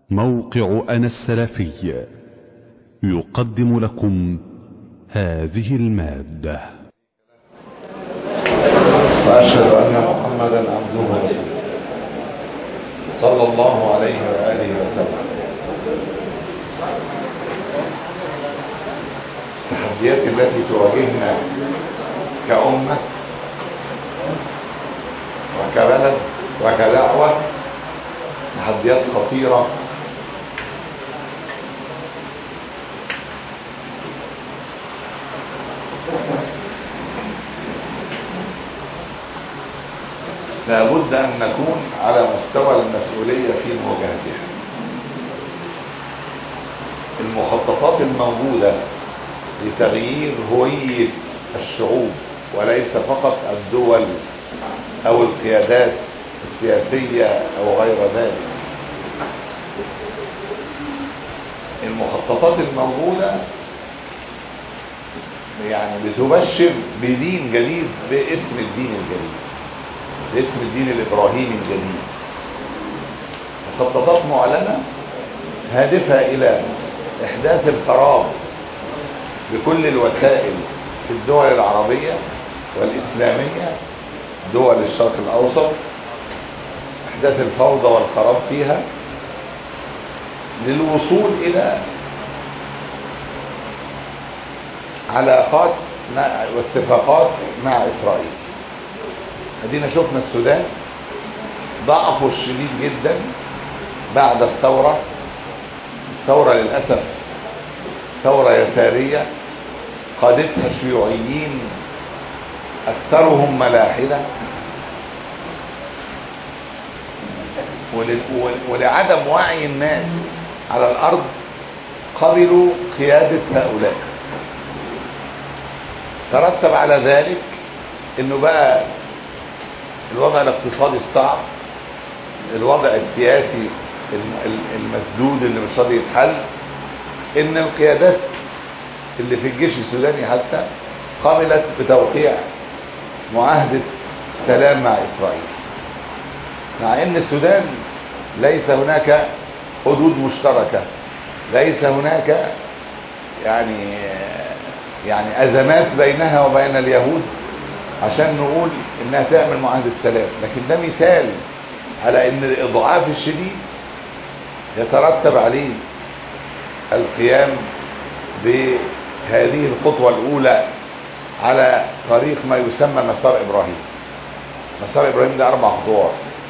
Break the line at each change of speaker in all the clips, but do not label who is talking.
موقع أنا السلفي يقدم لكم هذه المادة
وأشهد أن محمدا عبده ورسوله صلى الله عليه وآله وسلم التحديات التي تواجهنا كأمة وكبلد وكدعوة تحديات خطيرة لابد أن نكون على مستوى المسؤولية في مواجهتها المخططات الموجودة لتغيير هوية الشعوب وليس فقط الدول أو القيادات السياسية أو غير ذلك المخططات الموجودة يعني بتبشر بدين جديد باسم الدين الجديد باسم الدين الإبراهيمي الجديد مخططات معلنة هادفة إلى إحداث الخراب بكل الوسائل في الدول العربية والإسلامية دول الشرق الأوسط إحداث الفوضى والخراب فيها للوصول إلى علاقات مع واتفاقات مع إسرائيل ادينا شفنا السودان ضعفه الشديد جدا بعد الثورة الثورة للأسف ثورة يسارية قادتها شيوعيين أكثرهم ملاحدة ولعدم وعي الناس على الأرض قبلوا قيادة هؤلاء ترتب على ذلك انه بقى الوضع الاقتصادي الصعب الوضع السياسي المسدود اللي مش راضي يتحل ان القيادات اللي في الجيش السوداني حتى قبلت بتوقيع معاهدة سلام مع إسرائيل مع ان السودان ليس هناك حدود مشتركة ليس هناك يعني يعني أزمات بينها وبين اليهود عشان نقول انها تعمل معاهده سلام لكن ده مثال على ان الاضعاف الشديد يترتب عليه القيام بهذه الخطوه الاولى على طريق ما يسمى مسار ابراهيم مسار ابراهيم ده اربع خطوات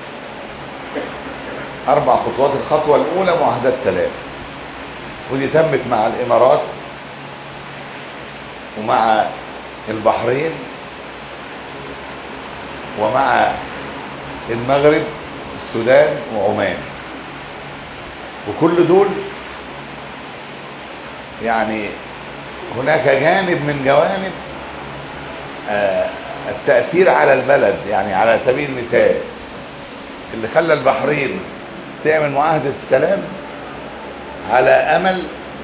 اربع خطوات الخطوه الاولى معاهده سلام ودي تمت مع الامارات ومع البحرين ومع المغرب السودان وعمان وكل دول يعني هناك جانب من جوانب التأثير على البلد يعني على سبيل المثال اللي خلى البحرين تعمل معاهدة السلام على أمل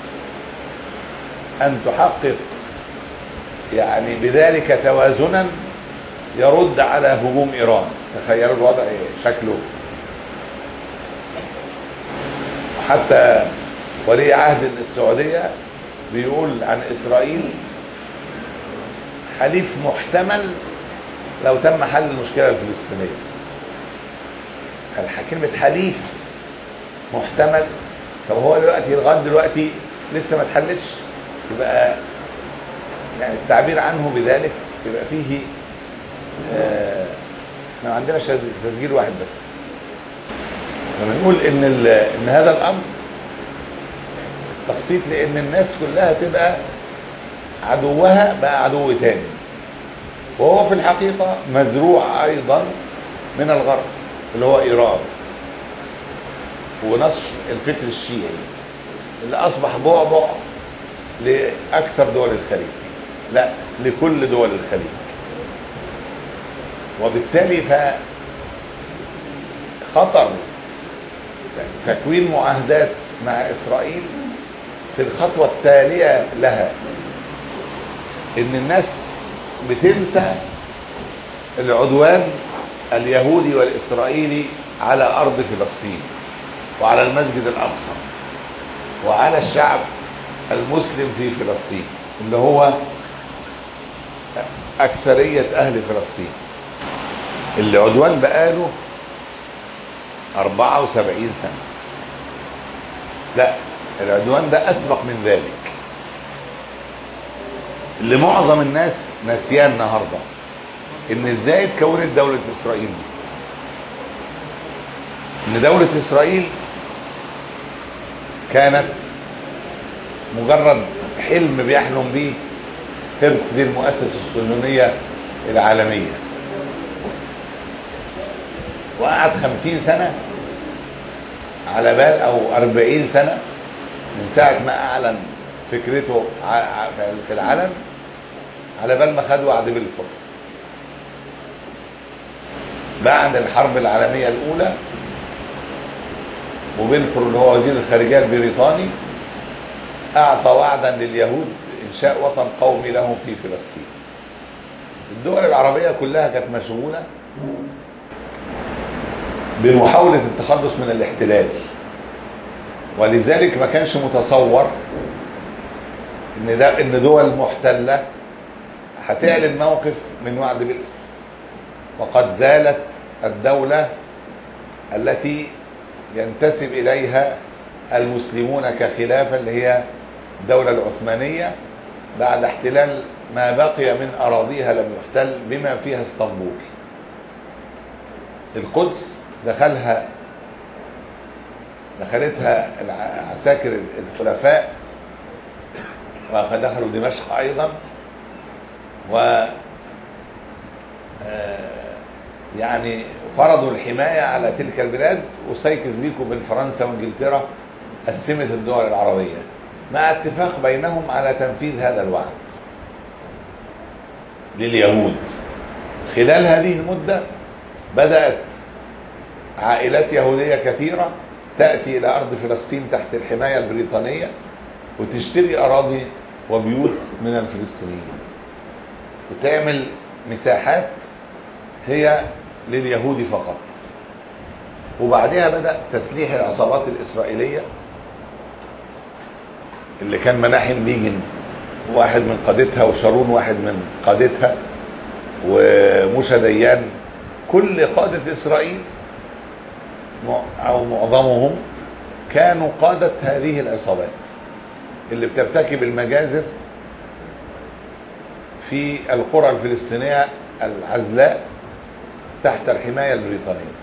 أن تحقق يعني بذلك توازنا يرد على هجوم ايران تخيلوا الوضع شكله حتى ولي عهد السعوديه بيقول عن اسرائيل حليف محتمل لو تم حل المشكله الفلسطينيه كلمه حليف محتمل طب هو دلوقتي لغايه دلوقتي لسه ما اتحلتش يبقى يعني التعبير عنه بذلك يبقى فيه احنا ما عندناش تسجيل واحد بس لما نقول ان ان هذا الامر تخطيط لان الناس كلها تبقى عدوها بقى عدو تاني وهو في الحقيقة مزروع أيضا من الغرب اللي هو إيران ونشر الفكر الشيعي اللي أصبح بعبع لأكثر دول الخليج لا لكل دول الخليج وبالتالي فخطر تكوين معاهدات مع اسرائيل في الخطوه التاليه لها ان الناس بتنسى العدوان اليهودي والاسرائيلي على ارض فلسطين وعلى المسجد الأقصى وعلى الشعب المسلم في فلسطين اللي هو أكثرية أهل فلسطين العدوان بقاله 74 سنة لا العدوان ده أسبق من ذلك اللي معظم الناس ناسياه النهارده ان ازاي اتكونت دولة اسرائيل دي ان دولة اسرائيل كانت مجرد حلم بيحلم بيه هرتز المؤسس الصهيونية العالمية وقعد خمسين سنة على بال او اربعين سنة من ساعة ما اعلن فكرته ع- في العلن على بال ما خد وعد بلفور بعد الحرب العالمية الأولى وبلفور اللي هو وزير الخارجية البريطاني أعطى وعدا لليهود إنشاء وطن قومي لهم في فلسطين الدول العربية كلها كانت مشغولة بمحاولة التخلص من الاحتلال ولذلك ما كانش متصور ان ده ان دول محتله هتعلن موقف من وعد بلفور وقد زالت الدوله التي ينتسب اليها المسلمون كخلافه اللي هي الدوله العثمانيه بعد احتلال ما بقي من اراضيها لم يحتل بما فيها اسطنبول القدس دخلها دخلتها الع- عساكر الخلفاء ودخلوا دمشق ايضا و آه، يعني فرضوا الحمايه على تلك البلاد وسيكس بيكو بين فرنسا وانجلترا قسمت الدول العربيه مع اتفاق بينهم على تنفيذ هذا الوعد لليهود خلال هذه المده بدات عائلات يهوديه كثيره تاتي الى ارض فلسطين تحت الحمايه البريطانيه وتشتري اراضي وبيوت من الفلسطينيين وتعمل مساحات هي لليهود فقط وبعدها بدا تسليح العصابات الاسرائيليه اللي كان مناحم بيجن واحد من قادتها وشارون واحد من قادتها وموشى ديان كل قادة إسرائيل مع- أو معظمهم كانوا قادة هذه العصابات اللي بترتكب المجازر في القرى الفلسطينية العزلاء تحت الحماية البريطانية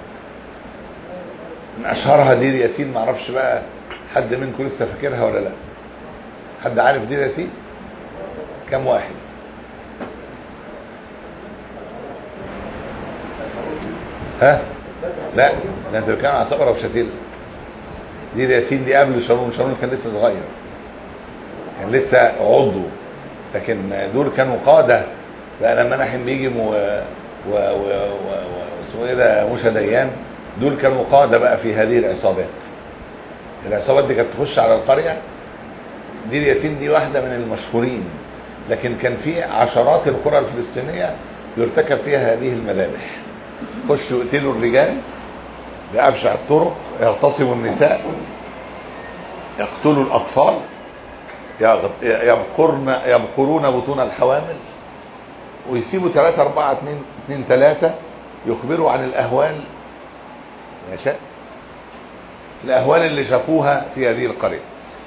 من أشهرها دير ياسين معرفش بقى حد منكم لسه فاكرها ولا لا حد عارف دير ياسين كم واحد ها لا ده انت بتتكلم على صقرة وشتيل دير ياسين دي قبل شارون شارون كان لسه صغير كان لسه عضو لكن دول كانوا قاده بقى لما مناحم بيجم و و و و و- اسمه ايه ده موشى ديان دول كانوا قاده بقى في هذه العصابات العصابات دي كانت تخش على القريه دير ياسين دي واحده من المشهورين لكن كان في عشرات القرى الفلسطينيه يرتكب فيها هذه المذابح خشوا يقتلوا الرجال بأبشع الطرق يغتصبوا النساء يقتلوا الأطفال يغ- يبقرن يبقرون بطون الحوامل ويسيبوا ثلاثة أربعة اثنين اثنين ثلاثة يخبروا عن الأهوال يا شاء الأهوال اللي شافوها في هذه القرية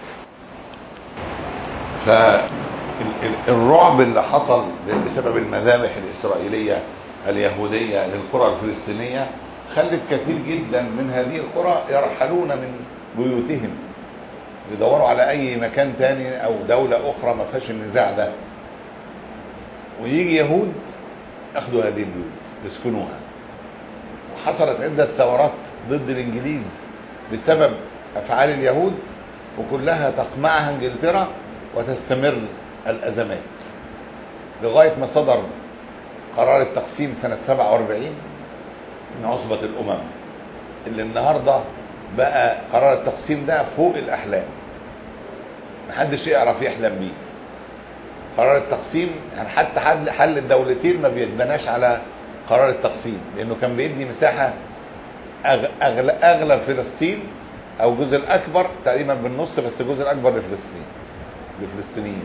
فالرعب اللي حصل بسبب المذابح الإسرائيلية اليهودية للقرى الفلسطينية خلت كثير جدا من هذه القرى يرحلون من بيوتهم يدوروا على اي مكان تاني او دولة اخرى ما فيهاش النزاع ده ويجي يهود اخذوا هذه البيوت يسكنوها وحصلت عدة ثورات ضد الانجليز بسبب افعال اليهود وكلها تقمعها انجلترا وتستمر الازمات لغاية ما صدر قرار التقسيم سنة 47 من عصبة الأمم اللي النهاردة بقى قرار التقسيم ده فوق الأحلام محدش يعرف يحلم بيه قرار التقسيم يعني حتى حل, حل الدولتين ما بيتبناش على قرار التقسيم لأنه كان بيدي مساحة أغ- أغل- أغلب فلسطين او الجزء الاكبر تقريبا بالنص بس الجزء الاكبر لفلسطين لفلسطينيين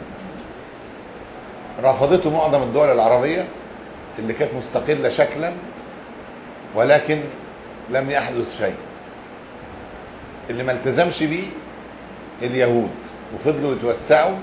رفضته معظم الدول العربيه اللي كانت مستقله شكلا ولكن لم يحدث شيء اللي ما التزمش بيه اليهود وفضلوا يتوسعوا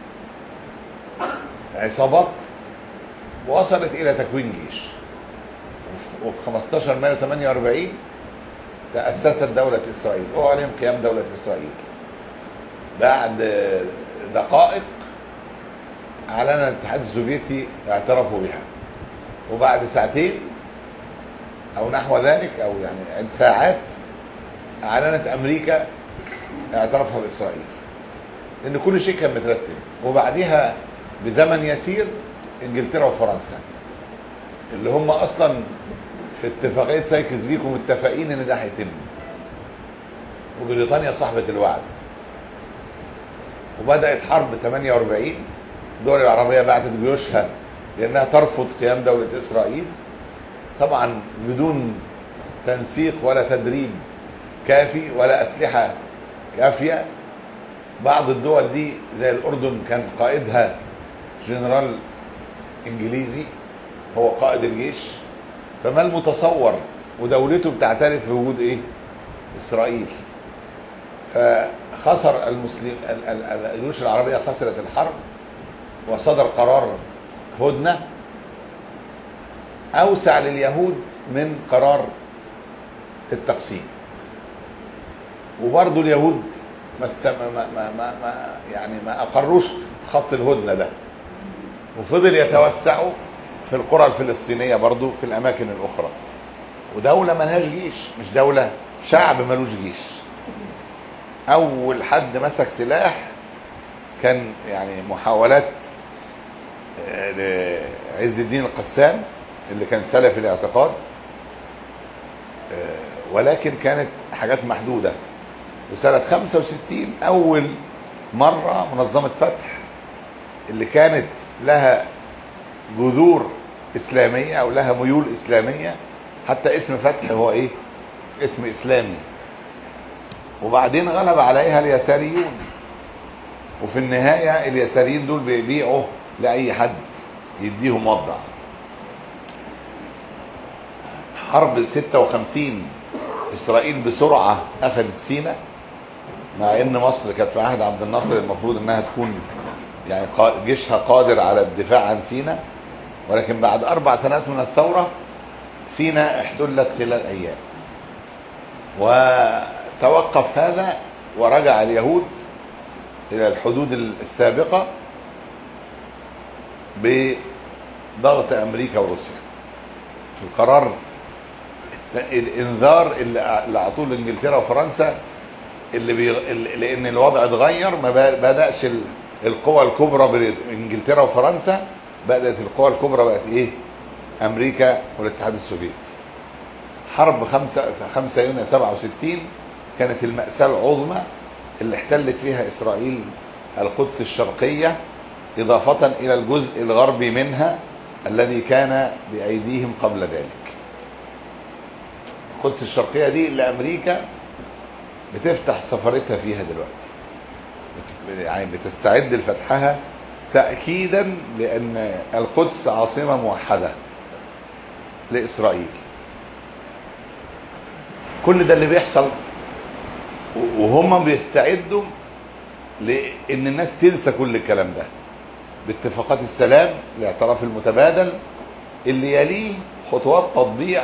عصابات وصلت الى تكوين جيش وفي- وفي 15 مايو 48 تأسست دولة إسرائيل أعلن قيام دولة إسرائيل بعد دقائق أعلن الاتحاد السوفيتي اعترفوا بها وبعد ساعتين أو نحو ذلك أو يعني عند ساعات أعلنت أمريكا اعترافها بإسرائيل لأن كل شيء كان مترتب وبعدها بزمن يسير إنجلترا وفرنسا اللي هم أصلا في اتفاقية سايكس بيكو متفقين إن ده هيتم وبريطانيا صاحبة الوعد وبدأت حرب 48 الدول العربية بعتت جيوشها لأنها ترفض قيام دولة إسرائيل طبعا بدون تنسيق ولا تدريب كافي ولا أسلحة كافية بعض الدول دي زي الأردن كان قائدها جنرال إنجليزي هو قائد الجيش فما المتصور ودولته بتعترف بوجود ايه؟ اسرائيل فخسر المسلم ال- ال- ال- الجيوش العربيه خسرت الحرب وصدر قرار هدنه اوسع لليهود من قرار التقسيم وبرضه اليهود ما, است... ما, ما, ما, ما يعني ما اقروش خط الهدنه ده وفضل يتوسعوا في القرى الفلسطينيه برضه في الاماكن الاخرى ودوله ملهاش جيش مش دوله شعب ملوش جيش اول حد مسك سلاح كان يعني محاولات آه، لعز الدين القسام اللي كان سلفي الاعتقاد آه، ولكن كانت حاجات محدوده وسنه 65 اول مره منظمه فتح اللي كانت لها جذور اسلاميه او لها ميول اسلاميه حتى اسم فتح هو ايه؟ اسم اسلامي وبعدين غلب عليها اليساريون وفي النهايه اليساريين دول بيبيعوا لاي حد يديهم وضع حرب 56 اسرائيل بسرعه اخذت سينا مع ان مصر كانت في عهد عبد الناصر المفروض انها تكون يعني قا- جيشها قادر على الدفاع عن سينا ولكن بعد اربع سنوات من الثوره سينا احتلت خلال ايام وتوقف هذا ورجع اليهود الى الحدود السابقه بضغط امريكا وروسيا القرار الانذار اللي اللي اعطوه لانجلترا وفرنسا اللي بي... اللي- لان الوضع اتغير ما ب- بداش ال- القوى الكبرى بريط- انجلترا وفرنسا بدات القوى الكبرى بقت ايه؟ امريكا والاتحاد السوفيتي. حرب 5 5 يونيو 67 كانت المأساة العظمى اللي احتلت فيها اسرائيل القدس الشرقية إضافة إلى الجزء الغربي منها الذي كان بأيديهم قبل ذلك. القدس الشرقية دي اللي أمريكا بتفتح سفارتها فيها دلوقتي. بت- يعني بتستعد لفتحها تأكيدا لأن القدس عاصمة موحدة لإسرائيل. كل ده اللي بيحصل و- وهم بيستعدوا لان الناس تنسى كل الكلام ده باتفاقات السلام الاعتراف المتبادل اللي يليه خطوات تطبيع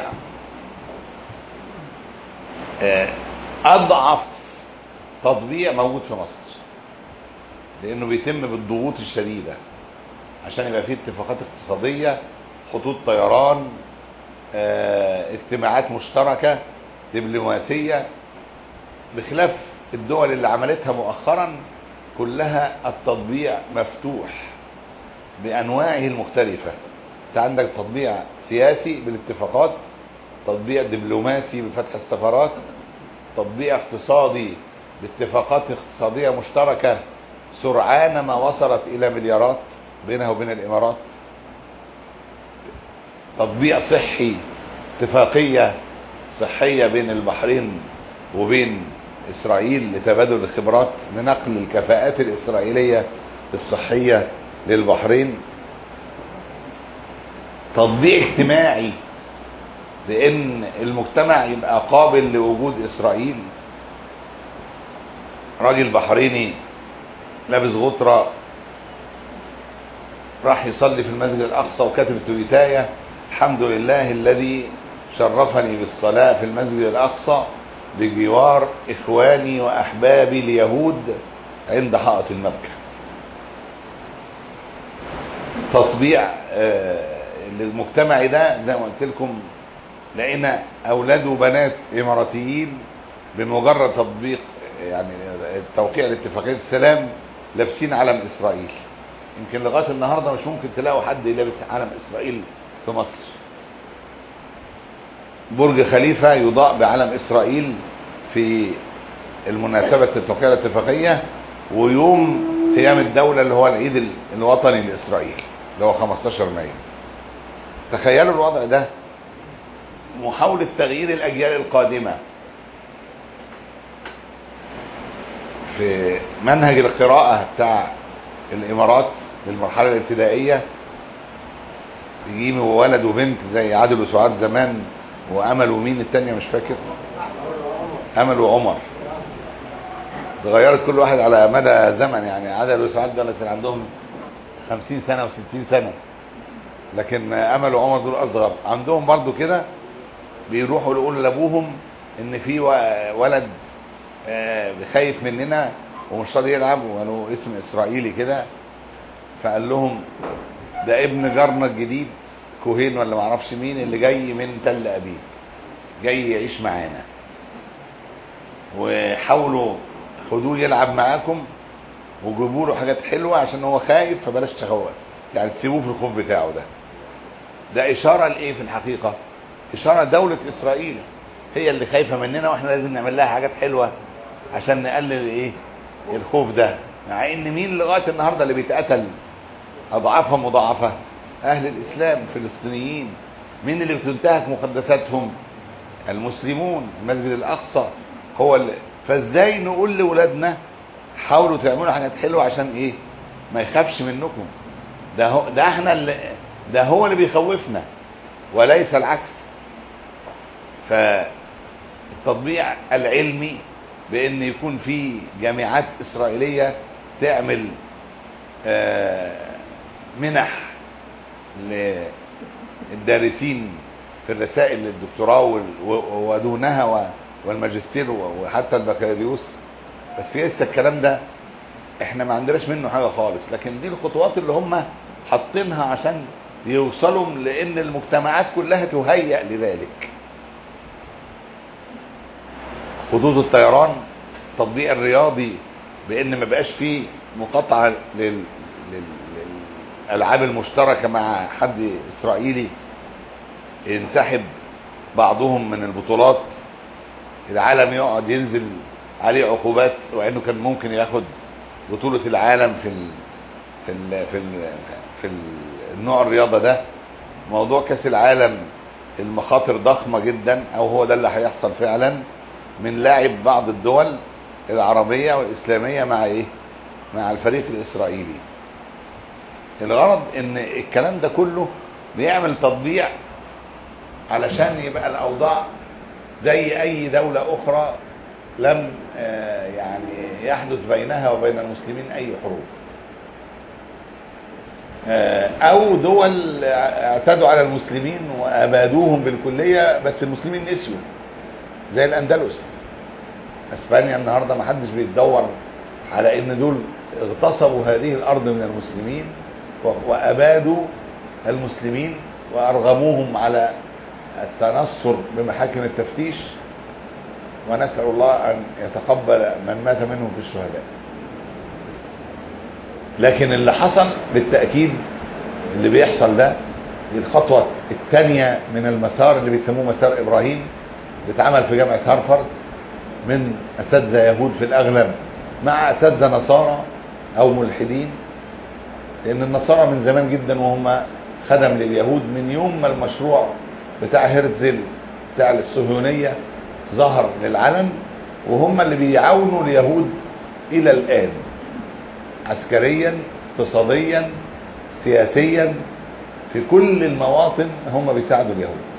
آه، اضعف تطبيع موجود في مصر لانه بيتم بالضغوط الشديده عشان يبقى فيه اتفاقات اقتصاديه خطوط طيران آه، اجتماعات مشتركه دبلوماسيه بخلاف الدول اللي عملتها مؤخرا كلها التطبيع مفتوح بانواعه المختلفه انت عندك تطبيع سياسي بالاتفاقات تطبيع دبلوماسي بفتح السفارات تطبيع اقتصادي باتفاقات اقتصاديه مشتركه سرعان ما وصلت الى مليارات بينها وبين الامارات تطبيع صحي اتفاقيه صحيه بين البحرين وبين اسرائيل لتبادل الخبرات لنقل الكفاءات الاسرائيليه الصحيه للبحرين تطبيق اجتماعي بان المجتمع يبقى قابل لوجود اسرائيل راجل بحريني لابس غطرة راح يصلي في المسجد الأقصى وكاتب تويتاية الحمد لله الذي شرفني بالصلاة في المسجد الأقصى بجوار إخواني وأحبابي اليهود عند حائط المبكى تطبيع آه، المجتمعي ده زي ما قلت لكم لقينا أولاد وبنات إماراتيين بمجرد تطبيق يعني توقيع لاتفاقية السلام لابسين علم إسرائيل يمكن لغاية النهاردة مش ممكن تلاقوا حد لابس علم إسرائيل في مصر برج خليفة يضاء بعلم إسرائيل في المناسبة التوقيع الاتفاقية ويوم قيام الدولة اللي هو العيد الوطني لإسرائيل اللي هو 15 مايو تخيلوا الوضع ده محاولة تغيير الأجيال القادمة في منهج القراءة بتاع الإمارات للمرحلة الابتدائية يجيبوا ولد وبنت زي عادل وسعاد زمان وأمل ومين التانية مش فاكر أمل وعمر اتغيرت كل واحد على مدى زمن يعني عادل وسعاد دول كان عندهم 50 سنة و60 سنة لكن أمل وعمر دول أصغر عندهم برضو كده بيروحوا يقولوا لأبوهم إن في ولد آه، خايف مننا ومش راضي يلعب وقالوا اسم اسرائيلي كده فقال لهم ده ابن جارنا الجديد كوهين ولا معرفش مين اللي جاي من تل ابيب جاي يعيش معانا وحاولوا خدوه يلعب معاكم وجيبوا له حاجات حلوه عشان هو خايف فبلاش تخوف يعني تسيبوه في الخوف بتاعه ده ده اشاره لايه في الحقيقه اشاره دوله اسرائيل هي اللي خايفه مننا واحنا لازم نعمل لها حاجات حلوه عشان نقلل ايه الخوف ده مع ان مين لغايه النهارده اللي بيتقتل اضعافها مضاعفه اهل الاسلام فلسطينيين مين اللي بتنتهك مقدساتهم المسلمون المسجد الاقصى هو اللي فازاي نقول لاولادنا حاولوا تعملوا حاجات حلوه عشان ايه ما يخافش منكم ده هو ده احنا اللي ده هو اللي بيخوفنا وليس العكس فالتطبيع العلمي بان يكون في جامعات اسرائيليه تعمل آه، منح للدارسين في الرسائل الدكتوراه وال- و- ودونها و- والماجستير و- وحتى البكالوريوس بس لسه الكلام ده احنا ما عندناش منه حاجه خالص لكن دي الخطوات اللي هم حاطينها عشان يوصلوا لان المجتمعات كلها تهيأ لذلك خطوط الطيران التطبيق الرياضي بان ما بقاش فيه مقاطعه لل... لل... للالعاب المشتركه مع حد اسرائيلي ينسحب بعضهم من البطولات العالم يقعد ينزل عليه عقوبات وانه كان ممكن ياخد بطوله العالم في ال... في ال... في ال... في ال... النوع الرياضه ده موضوع كاس العالم المخاطر ضخمه جدا او هو ده اللي هيحصل فعلا من لاعب بعض الدول العربيه والاسلاميه مع ايه؟ مع الفريق الاسرائيلي. الغرض ان الكلام ده كله بيعمل تطبيع علشان يبقى الاوضاع زي اي دوله اخرى لم آه، يعني يحدث بينها وبين المسلمين اي حروب. آه، او دول اعتدوا على المسلمين وابادوهم بالكليه بس المسلمين نسيوا زي الاندلس اسبانيا النهارده ما حدش بيتدور على ان دول اغتصبوا هذه الارض من المسلمين و- وابادوا المسلمين وارغموهم على التنصر بمحاكم التفتيش ونسال الله ان يتقبل من مات منهم في الشهداء لكن اللي حصل بالتاكيد اللي بيحصل ده دي الخطوه الثانيه من المسار اللي بيسموه مسار ابراهيم بيتعمل في جامعه هارفارد من اساتذه يهود في الاغلب مع اساتذه نصارى او ملحدين لان النصارى من زمان جدا وهم خدم لليهود من يوم ما المشروع بتاع هرتزل بتاع الصهيونيه ظهر للعلن وهم اللي بيعاونوا اليهود الى الان عسكريا اقتصاديا سياسيا في كل المواطن هم بيساعدوا اليهود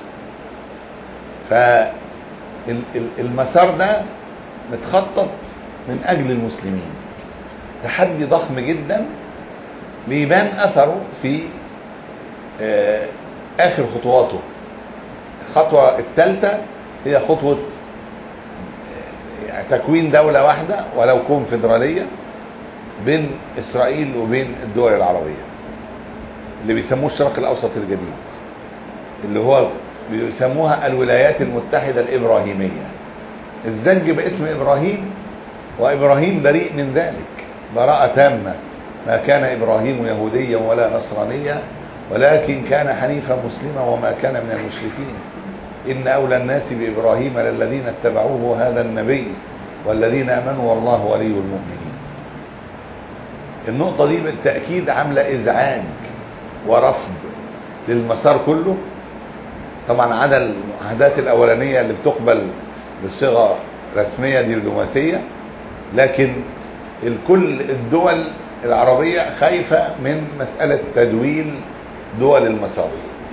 فالمسار ده متخطط من اجل المسلمين تحدي ضخم جدا بيبان اثره في آه، اخر خطواته الخطوه الثالثه هي خطوه آه، يعني تكوين دوله واحده ولو كونفدراليه بين اسرائيل وبين الدول العربيه اللي بيسموه الشرق الاوسط الجديد اللي هو بيسموها الولايات المتحده الابراهيميه الزج باسم ابراهيم وابراهيم بريء من ذلك براءه تامه ما كان ابراهيم يهوديا ولا نصرانيا ولكن كان حنيفا مسلما وما كان من المشركين ان اولى الناس بابراهيم للذين اتبعوه هذا النبي والذين امنوا والله ولي المؤمنين النقطه دي بالتاكيد عامله ازعاج ورفض للمسار كله طبعا عدا المعاهدات الاولانيه اللي بتقبل بصيغه رسميه دبلوماسيه لكن الكل الدول العربيه خايفه من مساله تدويل دول المسار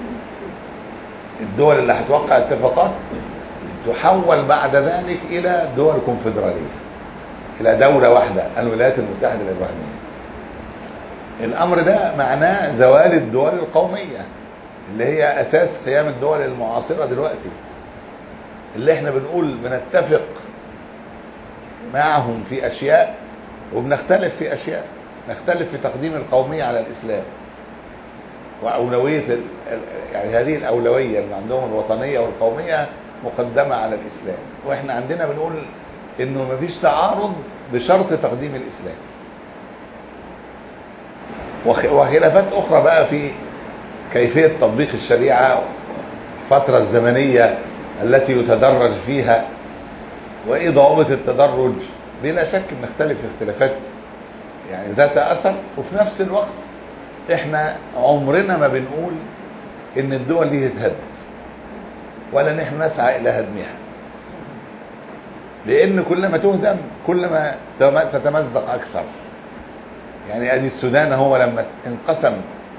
الدول اللي هتوقع اتفاقات تحول بعد ذلك الى دول كونفدراليه الى دوله واحده الولايات المتحده الابراهيميه الامر ده معناه زوال الدول القوميه اللي هي اساس قيام الدول المعاصره دلوقتي اللي احنا بنقول بنتفق معهم في اشياء وبنختلف في اشياء نختلف في تقديم القوميه على الاسلام واولويه ال- ال- يعني هذه الاولويه اللي عندهم الوطنيه والقوميه مقدمه على الاسلام واحنا عندنا بنقول انه مفيش تعارض بشرط تقديم الاسلام وخ- وخلافات اخرى بقى في كيفيه تطبيق الشريعه الفتره الزمنيه التي يتدرج فيها وايه ضوابط التدرج بلا شك بنختلف اختلافات يعني ذات اثر وفي نفس الوقت احنا عمرنا ما بنقول ان الدول دي تتهد ولا ان احنا نسعى الى هدمها لان كل ما تهدم كل ما تم- تتمزق اكثر يعني ادي السودان هو لما انقسم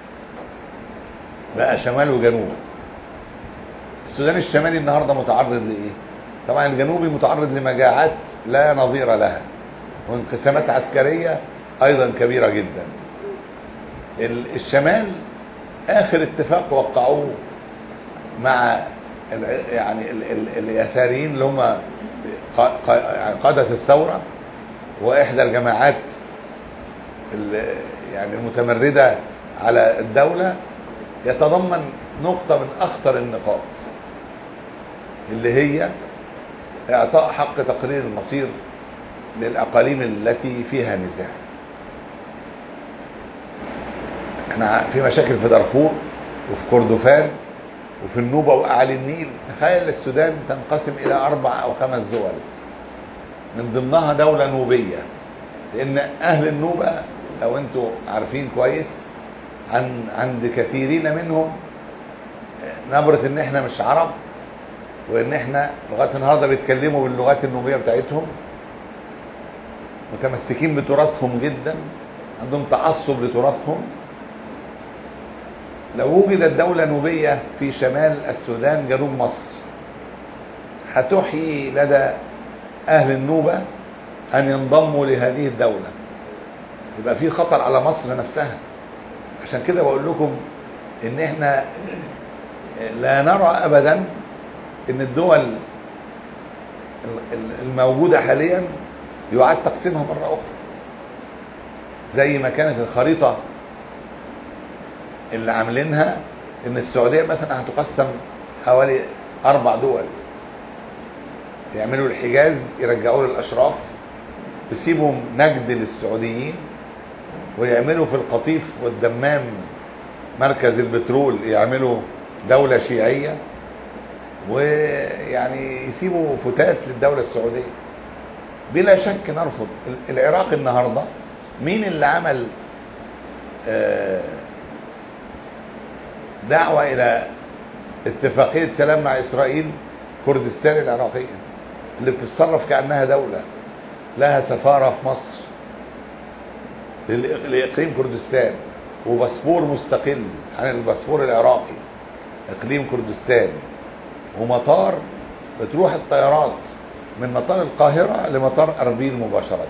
بقى شمال وجنوب السودان الشمالي النهارده متعرض لايه؟ طبعا الجنوبي متعرض لمجاعات لا نظير لها وانقسامات عسكريه ايضا كبيره جدا ال- الشمال اخر اتفاق وقعوه مع ال- يعني ال- ال- اليساريين اللي هم ق- ق- يعني قاده الثوره واحدى الجماعات ال- يعني المتمرده على الدوله يتضمن نقطه من اخطر النقاط اللي هي اعطاء حق تقرير المصير للاقاليم التي فيها نزاع احنا في مشاكل في دارفور وفي كردفان وفي النوبه واعالي النيل تخيل السودان تنقسم الى اربع او خمس دول من ضمنها دوله نوبيه لان اهل النوبه لو انتوا عارفين كويس عن عند كثيرين منهم نبره ان احنا مش عرب وان احنا لغايه النهارده بيتكلموا باللغات النوبيه بتاعتهم متمسكين بتراثهم جدا عندهم تعصب لتراثهم لو وجدت دولة نوبية في شمال السودان جنوب مصر هتحيي لدى أهل النوبة أن ينضموا لهذه الدولة يبقى في خطر على مصر نفسها عشان كده بقول لكم إن إحنا لا نرى أبدا إن الدول الموجودة حاليا يعاد تقسيمها مرة أخرى زي ما كانت الخريطة اللي عاملينها ان السعوديه مثلا هتقسم حوالي اربع دول يعملوا الحجاز يرجعوه للاشراف يسيبوا نجد للسعوديين ويعملوا في القطيف والدمام مركز البترول يعملوا دولة شيعية ويعني يسيبوا فتات للدولة السعودية بلا شك نرفض العراق النهاردة مين اللي عمل آه دعوة إلى اتفاقية سلام مع إسرائيل كردستان العراقية اللي بتتصرف كانها دوله لها سفاره في مصر للإق- لاقليم كردستان وباسبور مستقل عن الباسبور العراقي اقليم كردستان ومطار بتروح الطيارات من مطار القاهره لمطار اربيل مباشره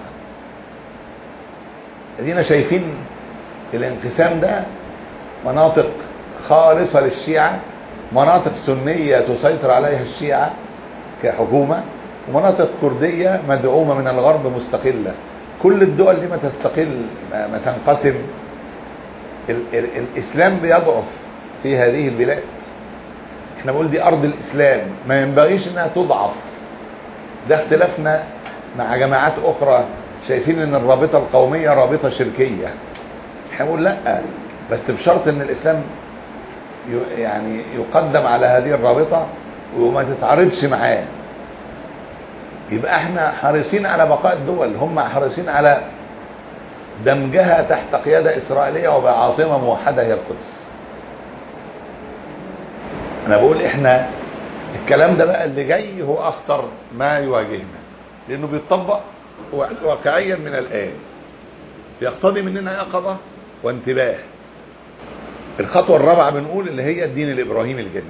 ادينا شايفين الانقسام ده مناطق خالصه للشيعه مناطق سنيه تسيطر عليها الشيعه كحكومه ومناطق كرديه مدعومه من الغرب مستقله كل الدول دي ما تستقل ما, ما تنقسم ال ال الاسلام بيضعف في هذه البلاد احنا بنقول دي ارض الاسلام ما ينبغيش انها تضعف ده اختلافنا مع جماعات اخرى شايفين ان الرابطه القوميه رابطه شركيه احنا بنقول لا بس بشرط ان الاسلام ي- يعني يقدم على هذه الرابطه وما تتعارضش معاه يبقى احنا حريصين على بقاء الدول هم حريصين على دمجها تحت قياده اسرائيليه وبعاصمه موحده هي القدس انا بقول احنا الكلام ده بقى اللي جاي هو اخطر ما يواجهنا لانه بيتطبق واقعيا من الان يقتضي مننا يقظه وانتباه الخطوه الرابعه بنقول اللي هي الدين الابراهيمي الجديد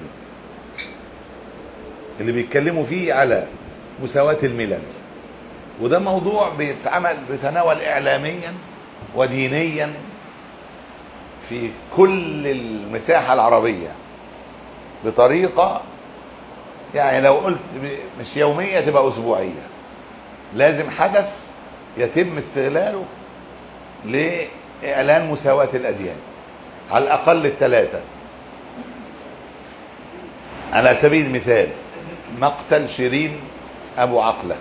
اللي بيتكلموا فيه على مساواه الملل وده موضوع بيتعمل بيتناول اعلاميا ودينيا في كل المساحه العربيه بطريقه يعني لو قلت ب- مش يوميه تبقى اسبوعيه لازم حدث يتم استغلاله لاعلان مساواه الاديان على الاقل الثلاثه على سبيل المثال مقتل شيرين ابو عقله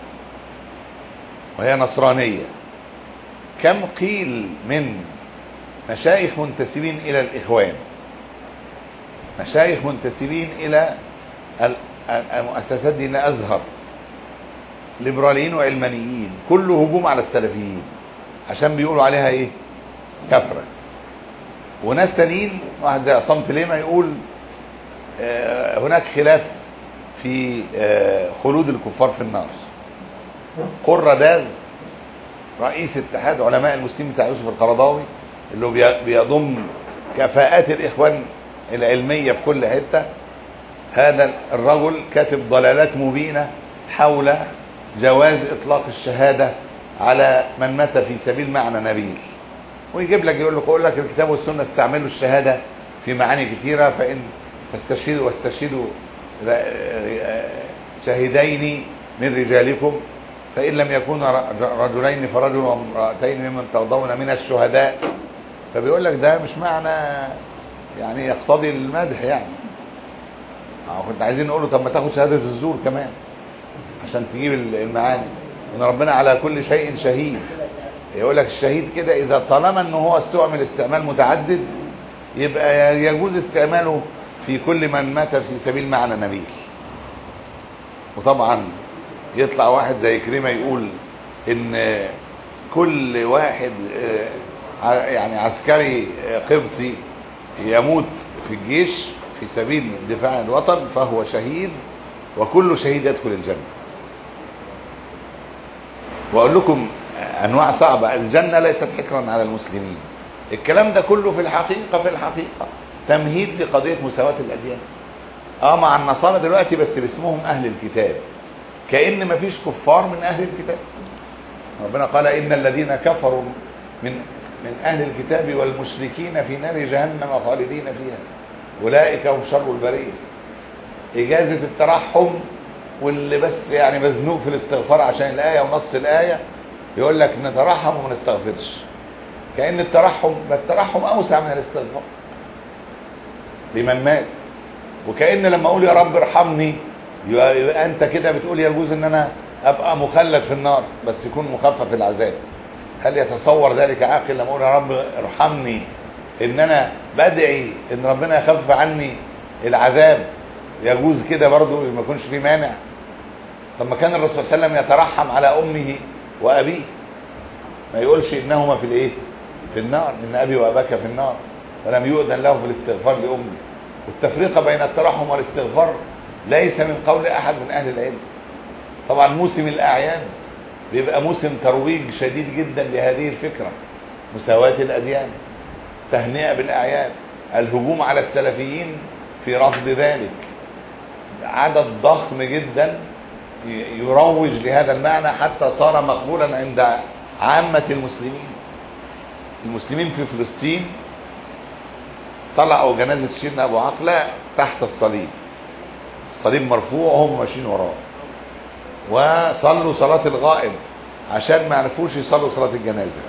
وهي نصرانيه كم قيل من مشايخ منتسبين الى الاخوان مشايخ منتسبين الى ال- ال- مؤسسات دين الازهر ليبراليين وعلمانيين كله هجوم على السلفيين عشان بيقولوا عليها ايه كفره وناس تانيين واحد زي عصام تليمه يقول آه، هناك خلاف في آه، خلود الكفار في النار قرة داغ رئيس اتحاد علماء المسلمين بتاع يوسف القرضاوي اللي هو بي- بيضم كفاءات الاخوان العلميه في كل حته هذا الرجل كاتب ضلالات مبينه حول جواز اطلاق الشهاده على من مات في سبيل معنى نبيل ويجيب لك يقول لك يقول لك الكتاب والسنه استعملوا الشهاده في معاني كثيره فان فاستشهدوا واستشهدوا شهيدين من رجالكم فان لم يكونا رجلين فرجل وامراتين ممن ترضون من الشهداء فبيقول لك ده مش معنى يعني يقتضي المدح يعني أو كنت عايزين نقول له طب ما تاخد شهاده الزور كمان عشان تجيب المعاني ان ربنا على كل شيء شهيد يقول لك الشهيد كده اذا طالما ان هو استعمل استعمال متعدد يبقى يجوز استعماله في كل من مات في سبيل معنى نبيل وطبعا يطلع واحد زي كريمه يقول ان كل واحد آه، يعني عسكري آه، قبطي يموت في الجيش في سبيل الدفاع عن الوطن فهو شهيد وكل شهيد يدخل الجنه واقول لكم انواع صعبه الجنه ليست حكرا على المسلمين الكلام ده كله في الحقيقه في الحقيقه تمهيد لقضيه مساواه الاديان اه مع النصارى دلوقتي بس باسمهم اهل الكتاب كان ما فيش كفار من اهل الكتاب ربنا قال ان الذين كفروا من من اهل الكتاب والمشركين في نار جهنم خالدين فيها اولئك هم شر البريه اجازه الترحم واللي بس يعني مزنوق في الاستغفار عشان الايه ونص الايه يقول لك نترحم وما نستغفرش كان الترحم ما الترحم اوسع من الاستغفار لمن مات وكان لما اقول يا رب ارحمني يبقى يبقى انت كده بتقول يجوز ان انا ابقى مخلد في النار بس يكون مخفف العذاب هل يتصور ذلك عاقل لما اقول يا رب ارحمني ان انا بدعي ان ربنا يخفف عني العذاب يجوز كده برضو ما يكونش في مانع طب ما كان الرسول صلى الله عليه وسلم يترحم على امه وابيه ما يقولش انهما في الايه في النار ان ابي واباك في النار ولم يؤذن له في الاستغفار لامه والتفرقه بين الترحم والاستغفار ليس من قول احد من اهل العلم طبعا موسم الاعياد بيبقى موسم ترويج شديد جدا لهذه الفكره مساواه الاديان تهنئه بالاعياد الهجوم على السلفيين في رفض ذلك عدد ضخم جدا ي- يروج لهذا المعنى حتى صار مقبولا عند عامه المسلمين المسلمين في فلسطين طلعوا جنازه سيدنا ابو عقله تحت الصليب الصليب مرفوع وهم ماشيين وراه وصلوا صلاة الغائب عشان ما عرفوش يصلوا صلاة الجنازة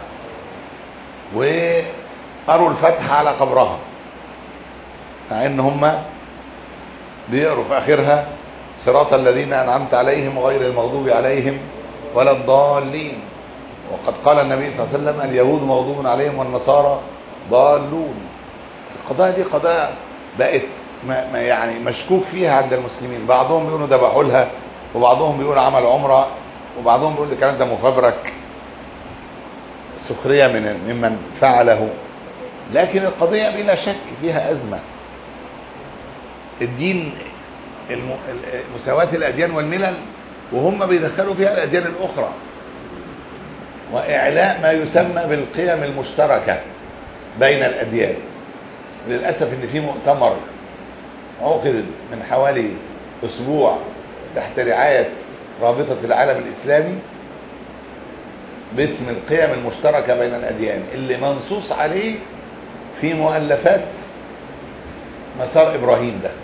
وقروا الفتحة على قبرها مع ان هم بيقروا في اخرها صراط الذين انعمت عليهم غير المغضوب عليهم ولا الضالين وقد قال النبي صلى الله عليه وسلم اليهود مغضوب عليهم والنصارى ضالون القضايا دي قضايا بقت ما ما يعني مشكوك فيها عند المسلمين بعضهم بيقولوا ذبحوا لها وبعضهم بيقول عمل عمره وبعضهم بيقول الكلام ده مفبرك سخريه من ممن فعله لكن القضيه بلا شك فيها ازمه الدين الم... ال- مساواه الاديان والملل وهم بيدخلوا فيها الاديان الاخرى واعلاء ما يسمى بالقيم المشتركه بين الاديان للاسف ان في مؤتمر عقد من حوالي اسبوع تحت رعايه رابطه العالم الاسلامي باسم القيم المشتركه بين الاديان اللي منصوص عليه في مؤلفات مسار ابراهيم ده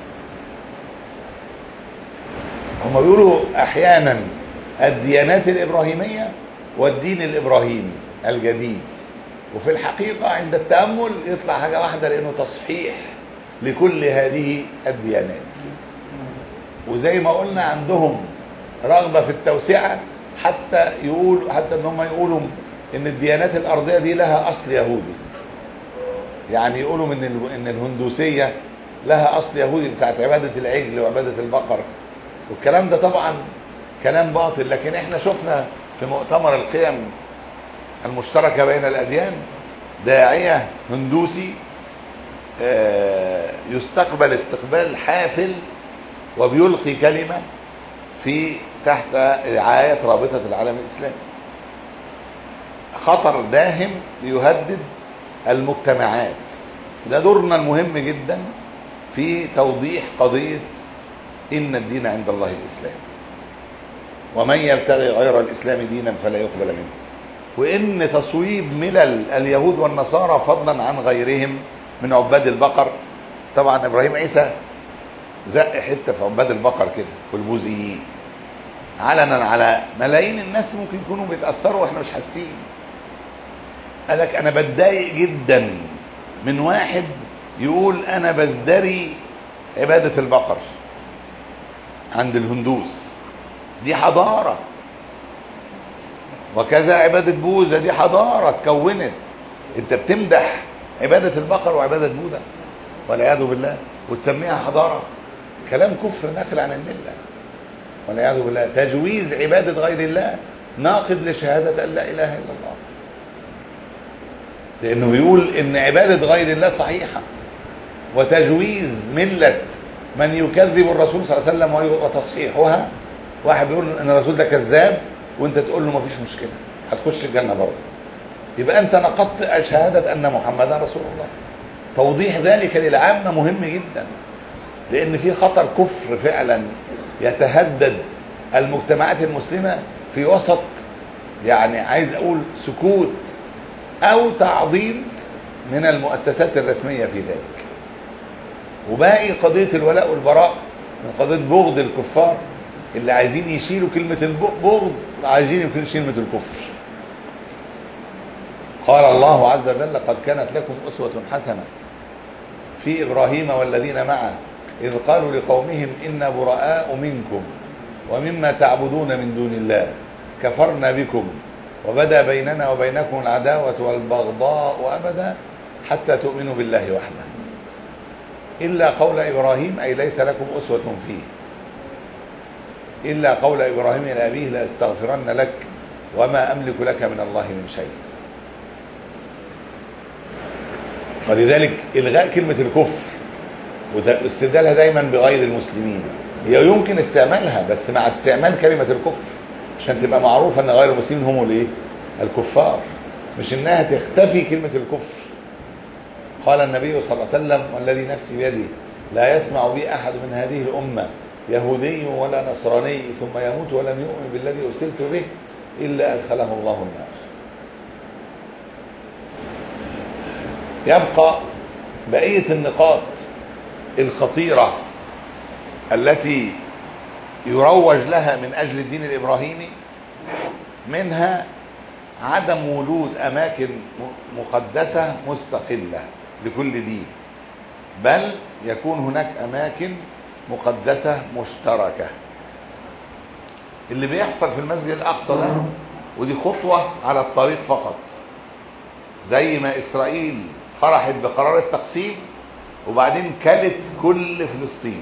هم بيقولوا احيانا الديانات الابراهيميه والدين الابراهيمي الجديد وفي الحقيقه عند التامل يطلع حاجه واحده لانه تصحيح لكل هذه الديانات وزي ما قلنا عندهم رغبه في التوسعه حتى يقول حتى ان هم يقولوا ان الديانات الارضيه دي لها اصل يهودي يعني يقولوا من ال- ان الهندوسيه لها اصل يهودي بتاعت عباده العجل وعباده البقر والكلام ده طبعا كلام باطل لكن احنا شفنا في مؤتمر القيم المشتركه بين الاديان داعيه هندوسي آه، يستقبل استقبال حافل وبيلقي كلمه في تحت رعايه رابطه العالم الاسلامي خطر داهم يهدد المجتمعات ده دورنا المهم جدا في توضيح قضيه ان الدين عند الله الاسلام ومن يبتغي غير الاسلام دينا فلا يقبل منه وان تصويب ملل اليهود والنصارى فضلا عن غيرهم من عباد البقر طبعا ابراهيم عيسى زق حته في عباد البقر كده والبوذيين علنا على ملايين الناس ممكن يكونوا بيتاثروا واحنا مش حاسين قال لك انا بتضايق جدا من واحد يقول انا بزدري عباده البقر عند الهندوس دي حضاره وكذا عباده بوذا دي حضاره اتكونت انت بتمدح عباده البقر وعباده بوذا والعياذ بالله وتسميها حضاره كلام كفر ناقل عن المله والعياذ بالله تجويز عباده غير الله ناقض لشهاده ان لا اله الا الله لانه بيقول ان عباده غير الله صحيحه وتجويز مله من يكذب الرسول صلى الله عليه وسلم وي- وتصحيحها واحد بيقول ان الرسول ده كذاب وانت تقول له ما فيش مشكله هتخش الجنه برضه يبقى انت نقضت شهاده ان محمدا رسول الله توضيح ذلك للعامه مهم جدا لان في خطر كفر فعلا يتهدد المجتمعات المسلمه في وسط يعني عايز اقول سكوت او تعضيد من المؤسسات الرسميه في ذلك وباقي قضيه الولاء والبراء من قضيه بغض الكفار اللي عايزين يشيلوا كلمه البغض عايزين يشيلوا كلمه الكفر قال الله عز وجل قد كانت لكم اسوه حسنه في ابراهيم والذين معه اذ قالوا لقومهم انا براء منكم ومما تعبدون من دون الله كفرنا بكم وبدا بيننا وبينكم العداوه والبغضاء ابدا حتى تؤمنوا بالله وحده الا قول ابراهيم اي ليس لكم اسوه فيه الا قول ابراهيم لابيه لاستغفرن لك وما املك لك من الله من شيء ولذلك الغاء كلمه الكفر واستبدالها دايما بغير المسلمين هي يمكن استعمالها بس مع استعمال كلمة الكفر عشان تبقى معروفة ان غير المسلمين هم الايه الكفار مش انها تختفي كلمة الكفر قال النبي صلى الله عليه وسلم والذي نفسي بيده لا يسمع بي احد من هذه الامه يهودي ولا نصراني ثم يموت ولم يؤمن بالذي ارسلت به الا ادخله الله النار. يبقى بقيه النقاط الخطيره التي يروج لها من اجل الدين الابراهيمي منها عدم وجود اماكن مقدسه مستقله لكل دين بل يكون هناك اماكن مقدسه مشتركه اللي بيحصل في المسجد الاقصى ده ودي خطوه على الطريق فقط زي ما اسرائيل فرحت بقرار التقسيم وبعدين كلت كل فلسطين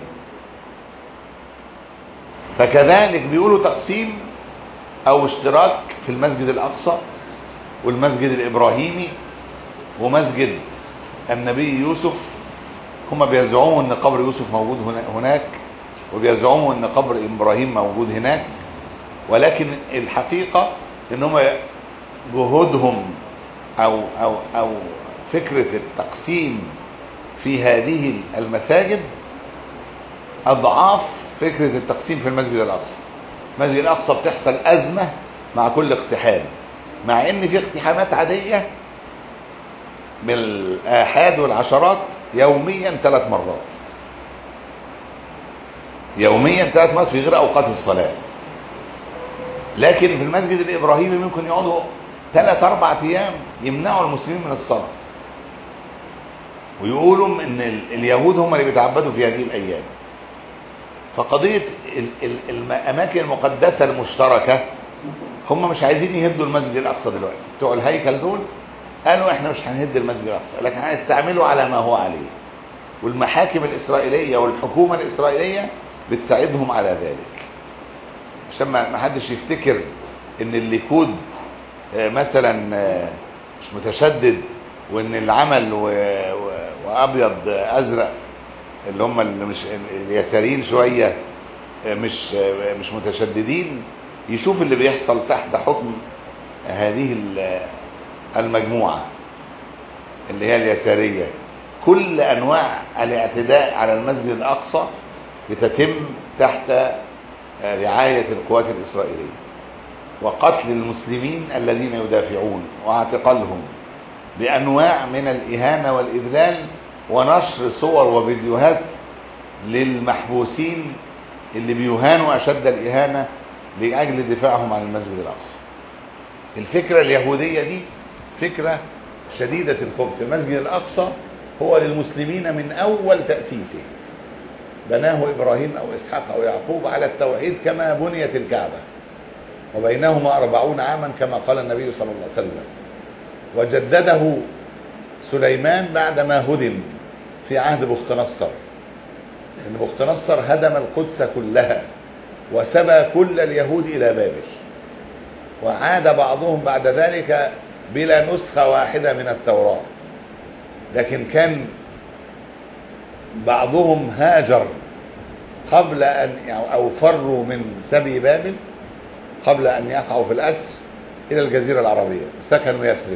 فكذلك بيقولوا تقسيم او اشتراك في المسجد الاقصى والمسجد الابراهيمي ومسجد النبي يوسف هم بيزعموا ان قبر يوسف موجود هناك وبيزعموا ان قبر ابراهيم موجود هناك ولكن الحقيقه ان هم جهودهم او او او فكره التقسيم في هذه المساجد اضعاف فكره التقسيم في المسجد الاقصى المسجد الاقصى بتحصل ازمه مع كل اقتحام مع ان في اقتحامات عاديه بالآحاد والعشرات يوميا ثلاث مرات يوميا ثلاث مرات في غير أوقات الصلاة لكن في المسجد الإبراهيمي ممكن يقعدوا ثلاث أربع أيام يمنعوا المسلمين من الصلاة ويقولوا ان اليهود هم اللي بيتعبدوا في هذه الايام فقضيه الاماكن المقدسه المشتركه هم مش عايزين يهدوا المسجد الاقصى دلوقتي بتوع الهيكل دول قالوا احنا مش هنهد المسجد الاقصى لكن هنستعمله على ما هو عليه والمحاكم الاسرائيليه والحكومه الاسرائيليه بتساعدهم على ذلك عشان ما حدش يفتكر ان الليكود مثلا مش متشدد وان العمل و... و... وابيض ازرق اللي هم اللي مش اليساريين شويه مش مش متشددين يشوف اللي بيحصل تحت حكم هذه المجموعه اللي هي اليساريه كل انواع الاعتداء على المسجد الاقصى بتتم تحت رعايه القوات الاسرائيليه وقتل المسلمين الذين يدافعون واعتقالهم بانواع من الاهانه والاذلال ونشر صور وفيديوهات للمحبوسين اللي بيهانوا اشد الاهانه لاجل دفاعهم عن المسجد الاقصى. الفكره اليهوديه دي فكره شديده الخبث، المسجد الاقصى هو للمسلمين من اول تاسيسه. بناه ابراهيم او اسحاق او يعقوب على التوحيد كما بنيت الكعبه. وبينهما أربعون عاما كما قال النبي صلى الله عليه وسلم. وجدده سليمان بعدما هدم في عهد بخت نصر ان بخت نصر هدم القدس كلها وسبى كل اليهود الى بابل وعاد بعضهم بعد ذلك بلا نسخه واحده من التوراه لكن كان بعضهم هاجر قبل ان او فروا من سبي بابل قبل ان يقعوا في الاسر الى الجزيره العربيه سكنوا يثرب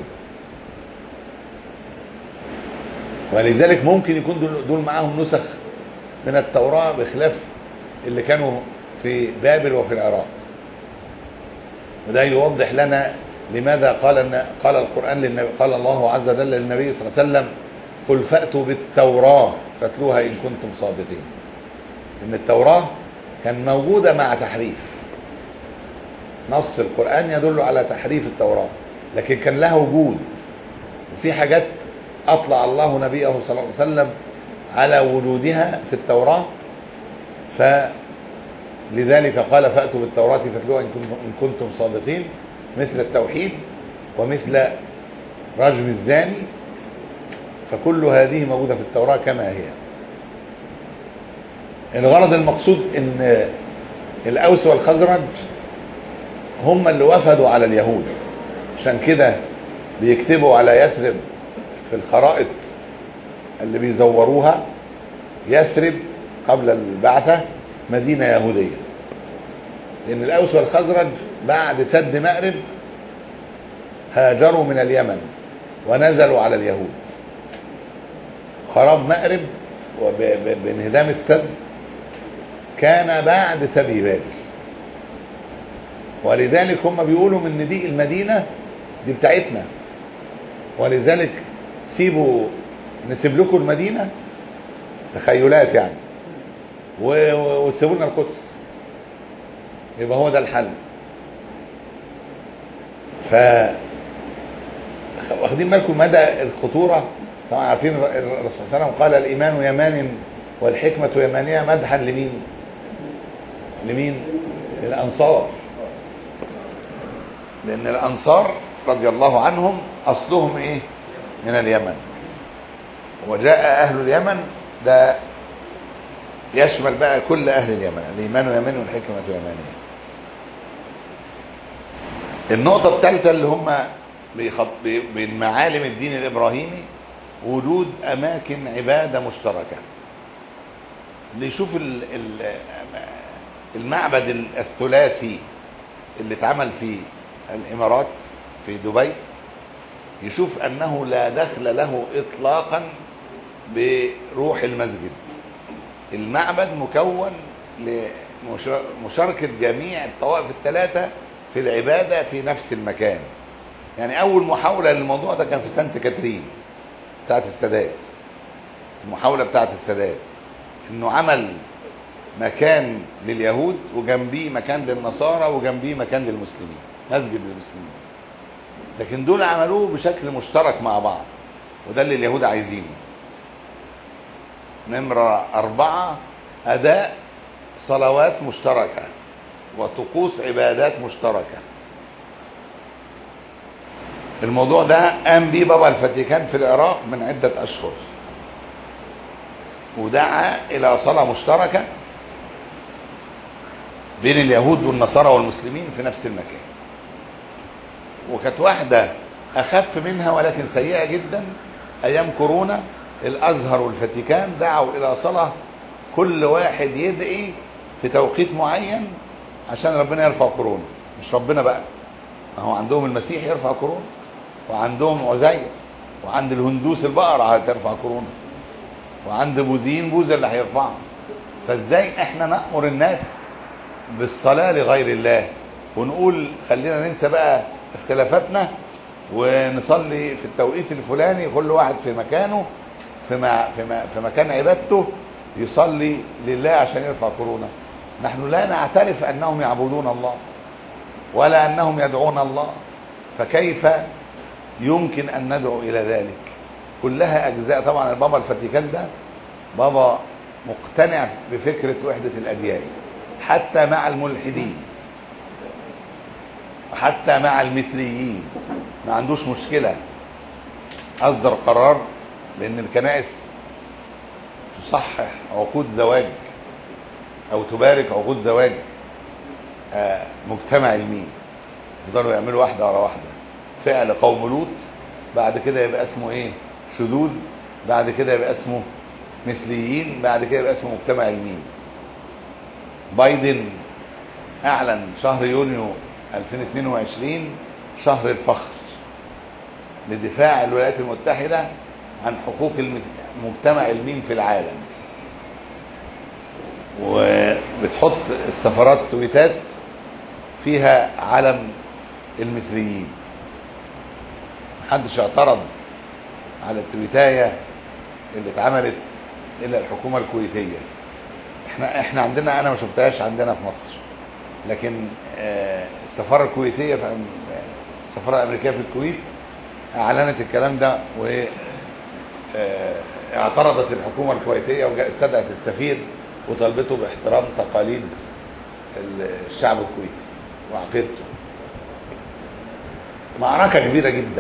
ولذلك ممكن يكون دول, دول معاهم نسخ من التوراة بخلاف اللي كانوا في بابل وفي العراق وده يوضح لنا لماذا قال قال القرآن للنبي قال الله عز وجل للنبي صلى الله عليه وسلم قل فأتوا بالتوراة فاتلوها إن كنتم صادقين إن التوراة كان موجودة مع تحريف نص القرآن يدل على تحريف التوراة لكن كان لها وجود وفي حاجات أطلع الله نبيه صلى الله عليه وسلم على وجودها في التوراة فلذلك قال فأتوا بالتوراة فاتلوها إن كنتم, إن كنتم صادقين مثل التوحيد ومثل رجم الزاني فكل هذه موجودة في التوراة كما هي الغرض المقصود ان الاوس والخزرج هم اللي وفدوا على اليهود عشان كده بيكتبوا على يثرب في الخرائط اللي بيزوروها يثرب قبل البعثة مدينة يهودية لأن الأوس والخزرج بعد سد مأرب هاجروا من اليمن ونزلوا على اليهود خراب مأرب وب- ب- بانهدام السد كان بعد سبي بابل ولذلك هم بيقولوا من دي المدينة دي بتاعتنا ولذلك سيبوا نسيب لكم المدينة تخيلات يعني و- و- وتسيبوا لنا القدس يبقى هو ده الحل ف واخدين بالكم مدى الخطورة طبعا عارفين الرسول صلى الله عليه وسلم قال الإيمان يمان والحكمة يمانية مدحا لمين لمين للأنصار لأن الأنصار رضي الله عنهم أصلهم إيه من اليمن وجاء أهل اليمن ده يشمل بقى كل أهل اليمن الإيمان يماني والحكمة يمانية النقطة الثالثة اللي هم بيخط... بي- من معالم الدين الإبراهيمي وجود أماكن عبادة مشتركة اللي يشوف ال... ال... المعبد ال- الثلاثي اللي اتعمل في الإمارات في دبي يشوف أنه لا دخل له إطلاقا بروح المسجد المعبد مكون لمشاركة جميع الطوائف الثلاثة في العبادة في نفس المكان يعني أول محاولة للموضوع ده كان في سانت كاترين بتاعت السادات المحاولة بتاعت السادات إنه عمل مكان لليهود وجنبيه مكان للنصارى وجنبيه مكان للمسلمين مسجد للمسلمين لكن دول عملوه بشكل مشترك مع بعض وده اللي اليهود عايزينه نمرة أربعة أداء صلوات مشتركة وطقوس عبادات مشتركة الموضوع ده قام بيه بابا الفاتيكان في العراق من عدة أشهر ودعا إلى صلاة مشتركة بين اليهود والنصارى والمسلمين في نفس المكان وكانت واحدة أخف منها ولكن سيئة جدا أيام كورونا الأزهر والفاتيكان دعوا إلى صلاة كل واحد يدعي في توقيت معين عشان ربنا يرفع كورونا مش ربنا بقى ما هو عندهم المسيح يرفع كورونا وعندهم عزير وعند الهندوس البقرة هترفع كورونا وعند بوذيين بوذا اللي هيرفعها فازاي احنا نأمر الناس بالصلاة لغير الله ونقول خلينا ننسى بقى اختلافاتنا ونصلي في التوقيت الفلاني كل واحد في مكانه في, ما في, ما في مكان عبادته يصلي لله عشان يرفع كورونا نحن لا نعترف انهم يعبدون الله ولا انهم يدعون الله فكيف يمكن ان ندعو الى ذلك كلها اجزاء طبعا البابا الفاتيكان ده بابا مقتنع بفكره وحده الاديان حتى مع الملحدين وحتى مع المثليين ما عندوش مشكله اصدر قرار بان الكنائس تصحح عقود زواج او تبارك عقود زواج آه، مجتمع المين يفضلوا يعملوا واحده ورا واحده فعل قوم لوط بعد كده يبقى اسمه ايه شذوذ بعد كده يبقى اسمه مثليين بعد كده يبقى اسمه مجتمع المين بايدن اعلن شهر يونيو 2022 شهر الفخر لدفاع الولايات المتحده عن حقوق المث- مجتمع الميم في العالم وبتحط السفارات تويتات فيها علم المثليين محدش اعترض على التويتايه اللي اتعملت الا الحكومه الكويتيه احنا احنا عندنا انا ما شفتهاش عندنا في مصر لكن آه، السفاره الكويتيه في السفاره الامريكيه في الكويت اعلنت الكلام ده و آه، اعترضت الحكومه الكويتيه واستدعت السفير وطالبته باحترام تقاليد الشعب الكويتي وعقيدته معركه كبيره جدا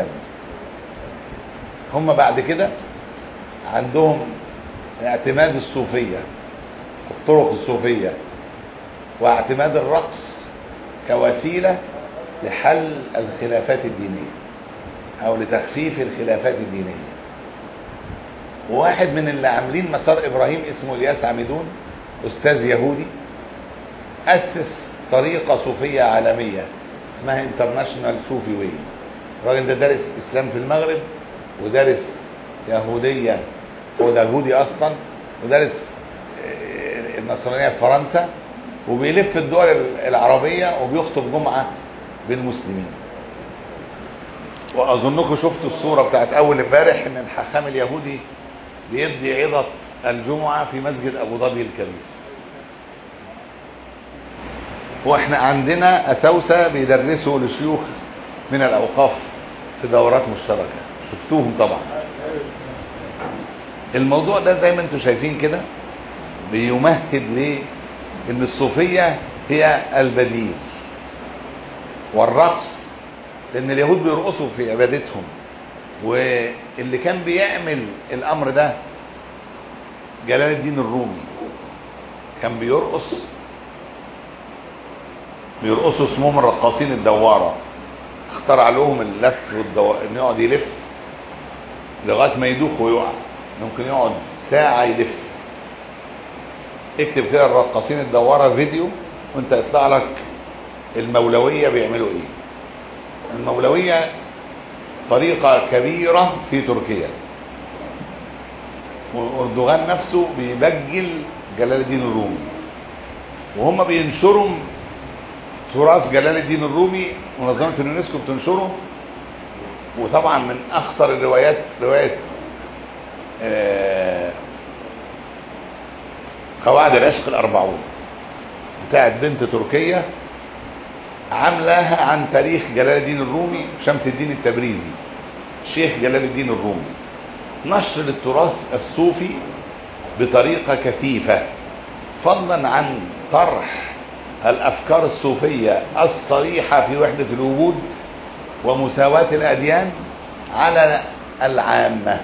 هم بعد كده عندهم اعتماد الصوفيه الطرق الصوفيه واعتماد الرقص كوسيله لحل الخلافات الدينيه او لتخفيف الخلافات الدينيه واحد من اللي عاملين مسار ابراهيم اسمه الياس عميدون استاذ يهودي اسس طريقه صوفيه عالميه اسمها انترناشونال صوفي واي الراجل ده دارس اسلام في المغرب ودارس يهوديه هو ده يهودي اصلا ودارس آه، النصرانيه في فرنسا وبيلف الدول العربيه وبيخطب جمعه بالمسلمين واظنكم شفتوا الصوره بتاعت اول امبارح ان الحاخام اليهودي بيدي عظه الجمعه في مسجد ابو ظبي الكبير واحنا عندنا اساوسه بيدرسوا لشيوخ من الاوقاف في دورات مشتركه شفتوهم طبعا الموضوع ده زي ما انتم شايفين كده بيمهد ليه ان الصوفيه هي البديل والرقص لان اليهود بيرقصوا في عبادتهم واللي كان بيعمل الامر ده جلال الدين الرومي كان بيرقص بيرقصوا اسمهم الرقاصين الدواره اخترع لهم اللف والدو... انه يقعد يلف لغايه ما يدوخ ويقع ممكن يقعد ساعه يلف اكتب كده الرقاصين الدواره فيديو وانت يطلع لك المولويه بيعملوا ايه المولويه طريقه كبيره في تركيا واردوغان نفسه بيبجل جلال الدين الرومي وهم بينشروا تراث جلال الدين الرومي منظمه اليونسكو بتنشره وطبعا من اخطر الروايات روايه آه، قواعد العشق الأربعون بتاعت بنت تركية عاملاها عن تاريخ جلال الدين الرومي وشمس الدين التبريزي شيخ جلال الدين الرومي نشر للتراث الصوفي بطريقة كثيفة فضلا عن طرح الأفكار الصوفية الصريحة في وحدة الوجود ومساواة الأديان على العامة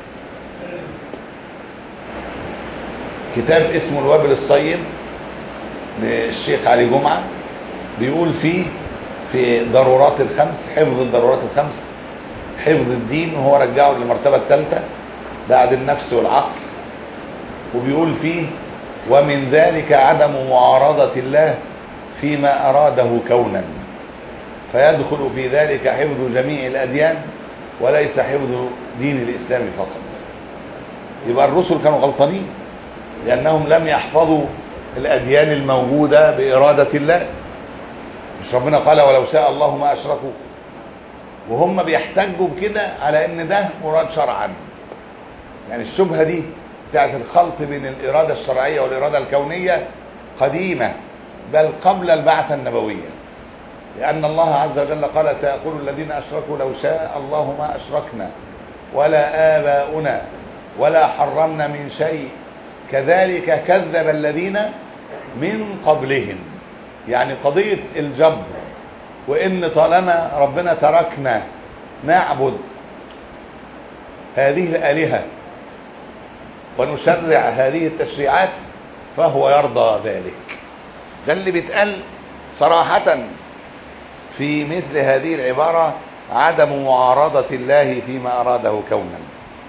كتاب اسمه الوابل الصيب للشيخ علي جمعة بيقول فيه في ضرورات الخمس حفظ الضرورات الخمس حفظ الدين وهو رجعه للمرتبة الثالثة بعد النفس والعقل وبيقول فيه ومن ذلك عدم معارضة الله فيما أراده كونا فيدخل في ذلك حفظ جميع الأديان وليس حفظ دين الإسلام فقط يبقى الرسل كانوا غلطانين لأنهم لم يحفظوا الأديان الموجودة بإرادة الله مش ربنا قال ولو شاء الله ما أشركوا وهم بيحتجوا بكده على ان ده مراد شرعا يعني الشبهه دي بتاعت الخلط بين الاراده الشرعيه والاراده الكونيه قديمه بل قبل البعثه النبويه لان الله عز وجل قال سيقول الذين اشركوا لو شاء الله ما اشركنا ولا اباؤنا ولا حرمنا من شيء كذلك كذب الذين من قبلهم يعني قضيه الجبر وان طالما ربنا تركنا نعبد هذه الالهه ونشرع هذه التشريعات فهو يرضى ذلك ده اللي بيتقال صراحه في مثل هذه العباره عدم معارضه الله فيما اراده كونا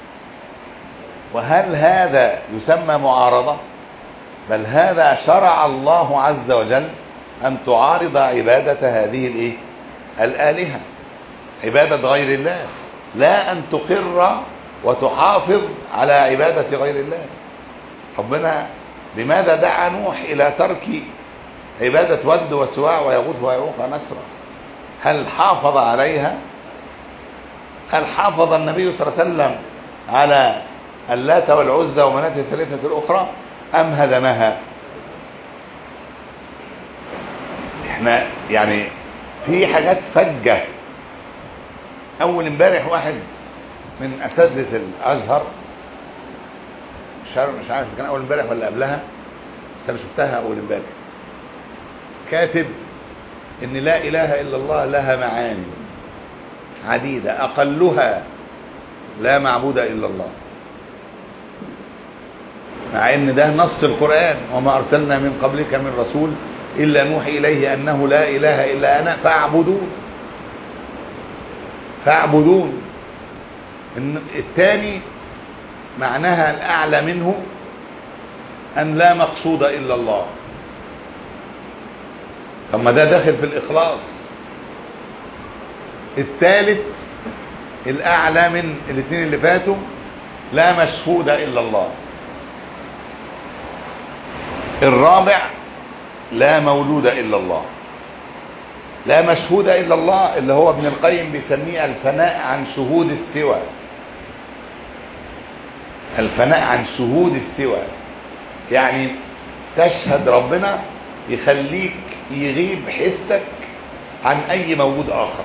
وهل هذا يسمى معارضه بل هذا شرع الله عز وجل ان تعارض عباده هذه الايه الالهه عباده غير الله لا ان تقر وتحافظ على عباده غير الله ربنا لماذا دعا نوح الى ترك عباده ود وسواع ويغوث ويعوق ونسرا هل حافظ عليها هل حافظ النبي صلى الله عليه وسلم على اللات والعزى ومناة الثلاثة الأخرى أم هدمها احنا يعني في حاجات فجة أول امبارح واحد من أساتذة الأزهر مش عارف مش عارف إذا كان أول امبارح ولا قبلها بس أنا شفتها أول امبارح كاتب إن لا إله إلا الله لها معاني عديدة أقلها لا معبود إلا الله مع ان ده نص القران وما ارسلنا من قبلك من رسول الا نوحي اليه انه لا اله الا انا فاعبدون فاعبدون الثاني معناها الاعلى منه ان لا مقصود الا الله طب ما ده داخل في الاخلاص الثالث الاعلى من الاثنين اللي فاتوا لا مشهود الا الله الرابع لا موجود الا الله لا مشهود الا الله اللي هو ابن القيم بيسميه الفناء عن شهود السوى الفناء عن شهود السوى يعني تشهد ربنا يخليك يغيب حسك عن اي موجود اخر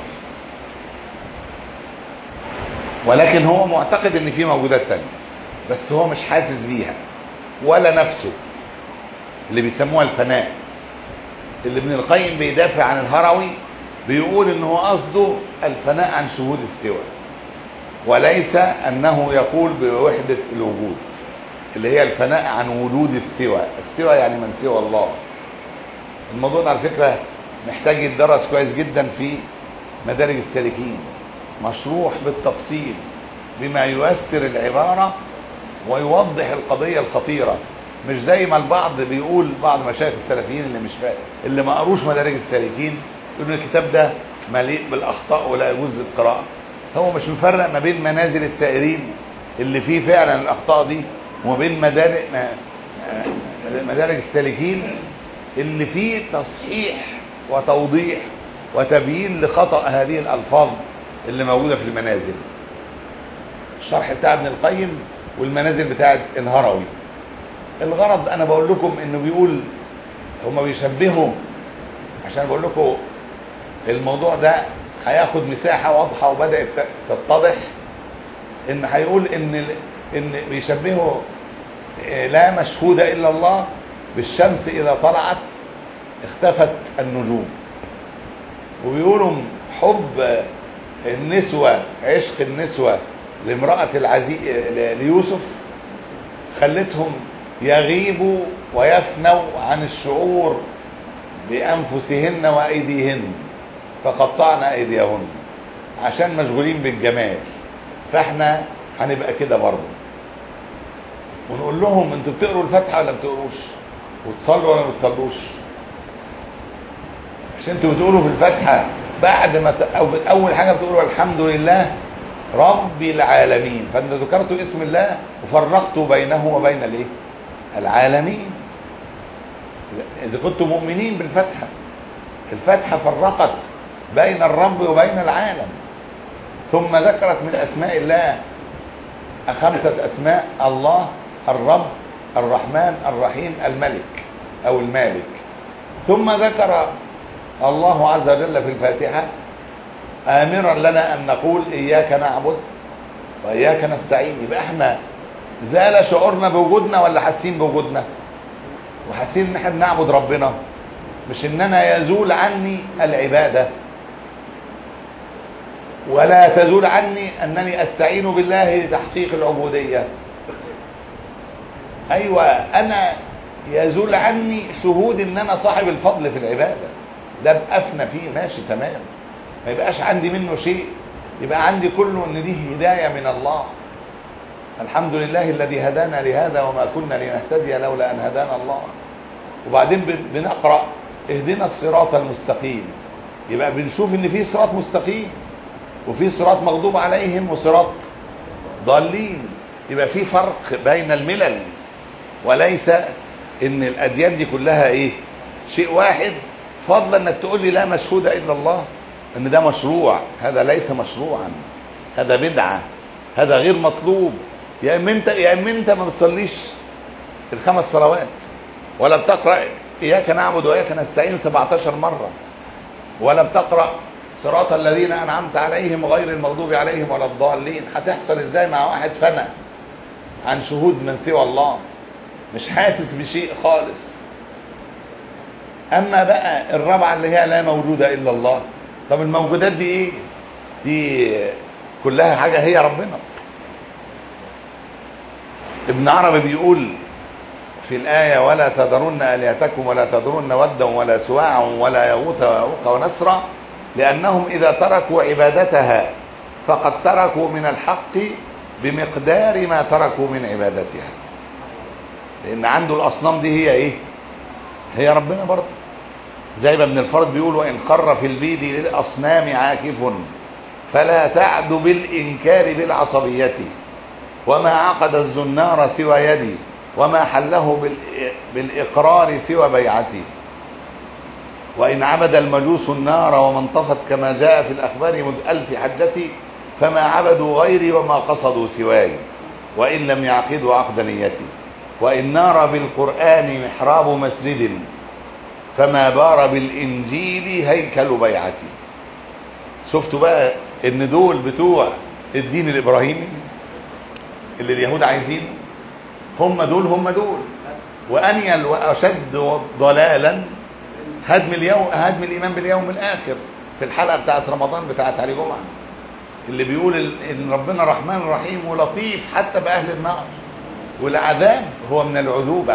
ولكن هو معتقد ان في موجودات تانية بس هو مش حاسس بيها ولا نفسه اللي بيسموها الفناء اللي ابن القيم بيدافع عن الهروي بيقول ان هو قصده الفناء عن شهود السوى وليس انه يقول بوحده الوجود اللي هي الفناء عن وجود السوى السوى يعني من سوى الله الموضوع ده على فكره محتاج يتدرس كويس جدا في مدارج السالكين مشروح بالتفصيل بما ييسر العباره ويوضح القضيه الخطيره مش زي ما البعض بيقول بعض مشايخ السلفيين اللي مش فاهم اللي ما قروش مدارج السالكين يقولوا الكتاب ده مليء بالاخطاء ولا يجوز القراءه هو مش مفرق ما بين منازل السائرين اللي فيه فعلا الاخطاء دي وما بين مدارج مدارج السالكين اللي فيه تصحيح وتوضيح وتبيين لخطا هذه الالفاظ اللي موجوده في المنازل الشرح بتاع ابن القيم والمنازل بتاعت الهروي الغرض انا بقول لكم انه بيقول هما بيشبهوا عشان بقول لكم الموضوع ده هياخد مساحه واضحه وبدات تتضح ان هيقول ان ان بيشبهوا لا مشهود الا الله بالشمس اذا طلعت اختفت النجوم وبيقولوا حب النسوة عشق النسوة لامرأة العزيز ليوسف خلتهم يغيبوا ويفنوا عن الشعور بأنفسهن وأيديهن فقطعنا أيديهن عشان مشغولين بالجمال فاحنا هنبقى كده برضه ونقول لهم انتوا بتقروا الفاتحه ولا ما بتقروش وتصلوا ولا ما بتصلوش عشان انتوا بتقولوا في الفاتحه بعد ما ت... أو اول حاجه بتقولوا الحمد لله رب العالمين فانت ذكرتوا اسم الله وفرقتوا بينه وبين الايه العالمين اذا كنتم مؤمنين بالفتحه الفتحه فرقت بين الرب وبين العالم ثم ذكرت من اسماء الله خمسه اسماء الله الرب الرحمن الرحيم الملك او المالك ثم ذكر الله عز وجل في الفاتحه امرا لنا ان نقول اياك نعبد واياك نستعين يبقى احنا زال شعورنا بوجودنا ولا حاسين بوجودنا وحاسين ان احنا بنعبد ربنا مش ان انا يزول عني العباده ولا تزول عني انني استعين بالله لتحقيق العبوديه ايوه انا يزول عني شهود ان انا صاحب الفضل في العباده ده بافنى فيه ماشي تمام ما يبقاش عندي منه شيء يبقى عندي كله ان دي هدايه من الله الحمد لله الذي هدانا لهذا وما كنا لنهتدي لولا ان هدانا الله وبعدين بنقرا اهدنا الصراط المستقيم يبقى بنشوف ان في صراط مستقيم وفي صراط مغضوب عليهم وصراط ضالين يبقى في فرق بين الملل وليس ان الاديان دي كلها ايه شيء واحد فضلا انك تقول لي لا مشهود الا الله ان ده مشروع هذا ليس مشروعا هذا بدعه هذا غير مطلوب يا اما انت يا اما انت ما بتصليش الخمس صلوات ولا بتقرا اياك نعبد واياك نستعين 17 مره ولا بتقرا صراط الذين انعمت عليهم غير المغضوب عليهم ولا الضالين هتحصل ازاي مع واحد فنى عن شهود من سوى الله مش حاسس بشيء خالص اما بقى الرابعه اللي هي لا موجوده الا الله طب الموجودات دي ايه دي كلها حاجه هي ربنا ابن عربي بيقول في الآية ولا تذرن آلهتكم ولا تذرن ودا ولا سواعا ولا يغوث ويعوق ونسرا لأنهم إذا تركوا عبادتها فقد تركوا من الحق بمقدار ما تركوا من زي ما ابن الفرد بيقول وان خر في البيد للاصنام عاكف فلا تعد بالانكار بالعصبيه وما عقد الزنار سوى يدي وما حله بال- بالاقرار سوى بيعتي وإن عبد المجوس النار وما انطفت كما جاء في الأخبار مد ألف حجتي فما عبدوا غيري وما قصدوا سواي وإن لم يعقدوا عقد نيتي وإن نار بالقرآن محراب مسجد فما بار بالإنجيل هيكل بيعتي شفتوا بقى إن دول بتوع الدين الإبراهيمي اللي اليهود عايزينه هم دول هم دول وأنيل وأشد ضلالا هدم اليوم هدم الايمان باليوم الاخر في الحلقه بتاعت رمضان بتاعت علي جمعه اللي بيقول ال- ان ربنا رحمن رحيم ولطيف حتى باهل النار والعذاب هو من العذوبه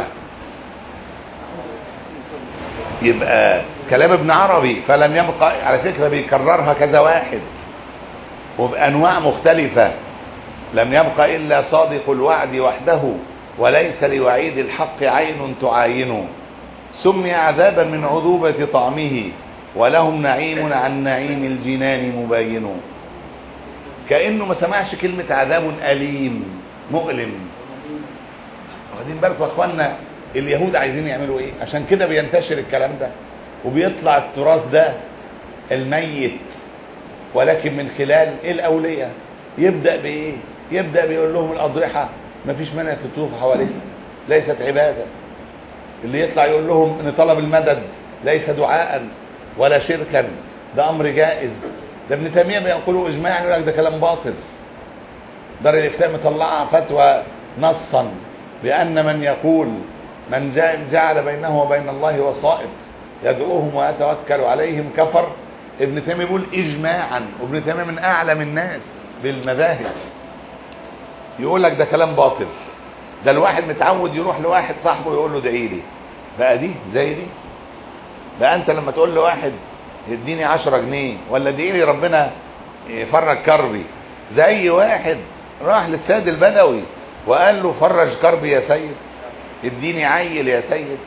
يبقى كلام ابن عربي فلم يبقى على فكره بيكررها كذا واحد وبانواع مختلفه لم يبق الا صادق الوعد وحده وليس لوعيد الحق عين تعاينه سمي عذابا من عذوبة طعمه ولهم نعيم عن نعيم الجنان مباين كأنه ما سمعش كلمة عذاب أليم مؤلم واخدين بالكم يا اخوانا اليهود عايزين يعملوا ايه عشان كده بينتشر الكلام ده وبيطلع التراث ده الميت ولكن من خلال الاولياء يبدا بايه يبدا بيقول لهم الاضرحه ما فيش مانع تطوفوا حواليها ليست عباده اللي يطلع يقول لهم ان طلب المدد ليس دعاء ولا شركا ده امر جائز ده ابن تيميه بينقله اجماعا يقول لك ده كلام باطل دار الافتاء مطلعها فتوى نصا بان من يقول من جاء جعل بينه وبين الله وسائط يدعوهم ويتوكل عليهم كفر ابن تيميه بيقول اجماعا وابن تيميه من اعلم الناس بالمذاهب يقول لك ده كلام باطل ده الواحد متعود يروح لواحد صاحبه يقول له ادعي لي بقى دي زي دي بقى انت لما تقول لواحد اديني 10 جنيه ولا ادعي لي ربنا يفرج كربي زي واحد راح للسيد البدوي وقال له فرج كربي يا سيد اديني عيل يا سيد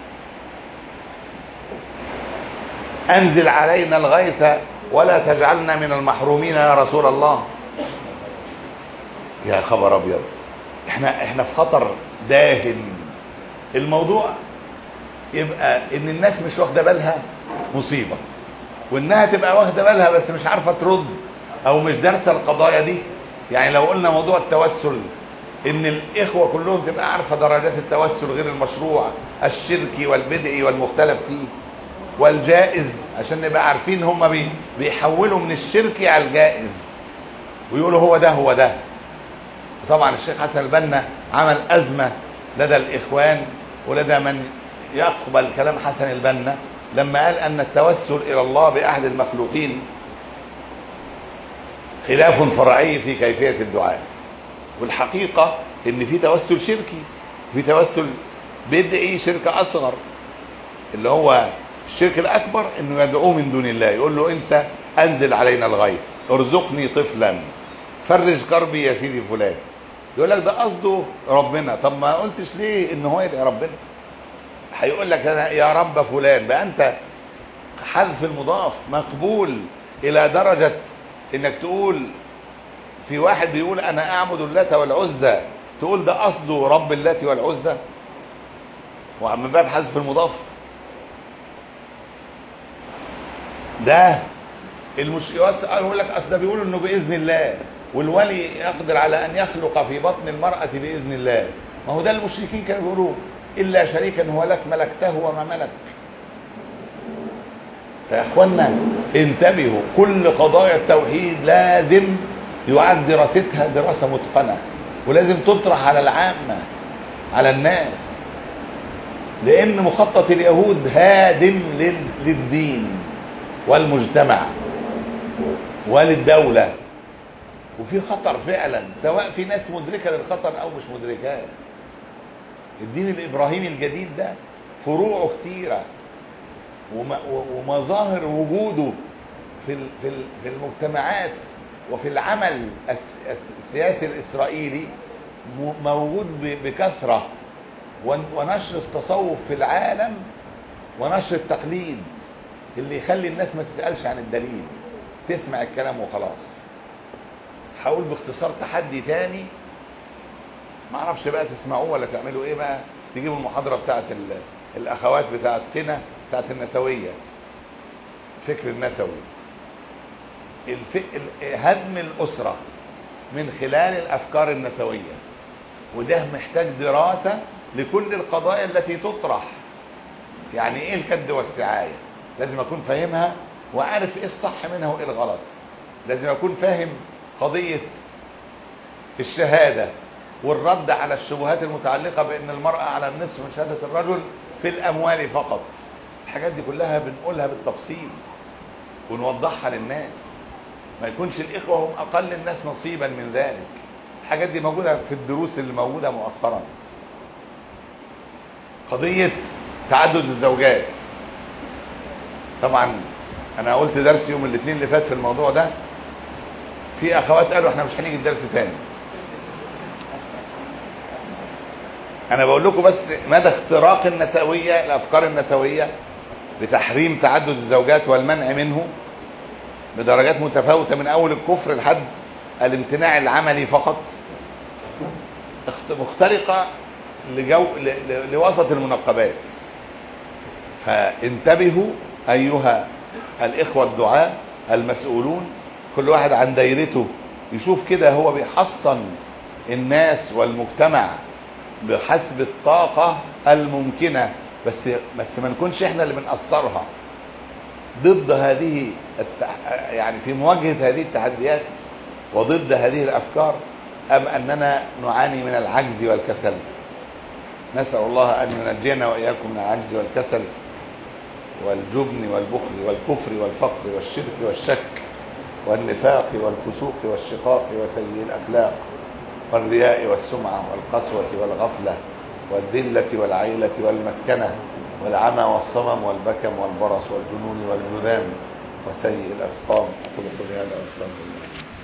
انزل علينا الغيث ولا تجعلنا من المحرومين يا رسول الله يا خبر ابيض احنا احنا في خطر داهم الموضوع يبقى ان الناس مش واخده بالها مصيبه وانها تبقى واخده بالها بس مش عارفه ترد او مش دارسه القضايا دي يعني لو قلنا موضوع التوسل ان الاخوه كلهم تبقى عارفه درجات التوسل غير المشروع الشركي والبدعي والمختلف فيه والجائز عشان نبقى عارفين هم بي بيحولوا من الشركي على الجائز ويقولوا هو ده هو ده وطبعا الشيخ حسن البنا عمل أزمة لدى الإخوان ولدى من يقبل كلام حسن البنا لما قال أن التوسل إلى الله بأحد المخلوقين خلاف فرعي في كيفية الدعاء والحقيقة إن في توسل شركي في توسل بدعي شرك أصغر اللي هو الشرك الأكبر إنه يدعوه من دون الله يقول له أنت أنزل علينا الغيث ارزقني طفلا فرج كربي يا سيدي فلان يقول لك ده قصده ربنا طب ما قلتش ليه ان هو يدعي ربنا هيقول لك انا يا رب فلان بقى انت حذف المضاف مقبول الى درجه انك تقول في واحد بيقول انا اعبد اللات والعزى تقول ده قصده رب اللات والعزى وعم باب حذف المضاف ده المش يقول لك اصل ده بيقول انه باذن الله والولي يقدر على ان يخلق في بطن المراه باذن الله ما هو ده المشركين كانوا بيقولوا الا شريكا هو لك ملكته وما ملك فيا اخوانا انتبهوا كل قضايا التوحيد لازم يعاد دراستها دراسه متقنه ولازم تطرح على العامه على الناس لان مخطط اليهود هادم لل- للدين والمجتمع وللدوله وفي خطر فعلا سواء في ناس مدركه للخطر او مش مدركاه الدين الابراهيمي الجديد ده فروعه كتيره وم- ومظاهر وجوده في ال- في ال- في المجتمعات وفي العمل الس- الس- السياسي الاسرائيلي م- موجود ب- بكثره ون- ونشر التصوف في العالم ونشر التقليد اللي يخلي الناس ما تسالش عن الدليل تسمع الكلام وخلاص هقول باختصار تحدي تاني ما اعرفش بقى تسمعوه ولا تعملوا ايه بقى تجيبوا المحاضره بتاعت ال- الاخوات بتاعت قنا بتاعت النسويه فكر النسوي الف... ال- هدم الاسره من خلال الافكار النسويه وده محتاج دراسه لكل القضايا التي تطرح يعني ايه الكد والسعايه لازم اكون فاهمها وعارف ايه الصح منها وايه الغلط لازم اكون فاهم قضيه الشهاده والرد على الشبهات المتعلقه بان المراه على النصف من شهاده الرجل في الاموال فقط الحاجات دي كلها بنقولها بالتفصيل ونوضحها للناس ما يكونش الاخوه هم اقل الناس نصيبا من ذلك الحاجات دي موجوده في الدروس اللي موجوده مؤخرا قضيه تعدد الزوجات طبعا انا قلت درس يوم الاثنين اللي فات في الموضوع ده في اخوات قالوا احنا مش هنيجي الدرس تاني انا بقول لكم بس مدى اختراق النسويه الافكار النسويه بتحريم تعدد الزوجات والمنع منه بدرجات متفاوته من اول الكفر لحد الامتناع العملي فقط اخت- مخترقه لجو ل- ل- لوسط المنقبات فانتبهوا ايها الاخوه الدعاء المسؤولون كل واحد عن دايرته يشوف كده هو بيحصن الناس والمجتمع بحسب الطاقه الممكنه بس بس ما نكونش احنا اللي بنأثرها ضد هذه التح... يعني في مواجهه هذه التحديات وضد هذه الافكار ام اننا نعاني من العجز والكسل نسال الله ان ينجينا واياكم من العجز والكسل والجبن والبخل والكفر والفقر والشرك والشك والنفاق والفسوق والشقاق وسيء الاخلاق والرياء والسمعه والقسوه والغفله والذله والعيله والمسكنه والعمى والصمم والبكم والبرص والجنون والجذام وسيء الاسقام اقول قولي هذا واستغفر الله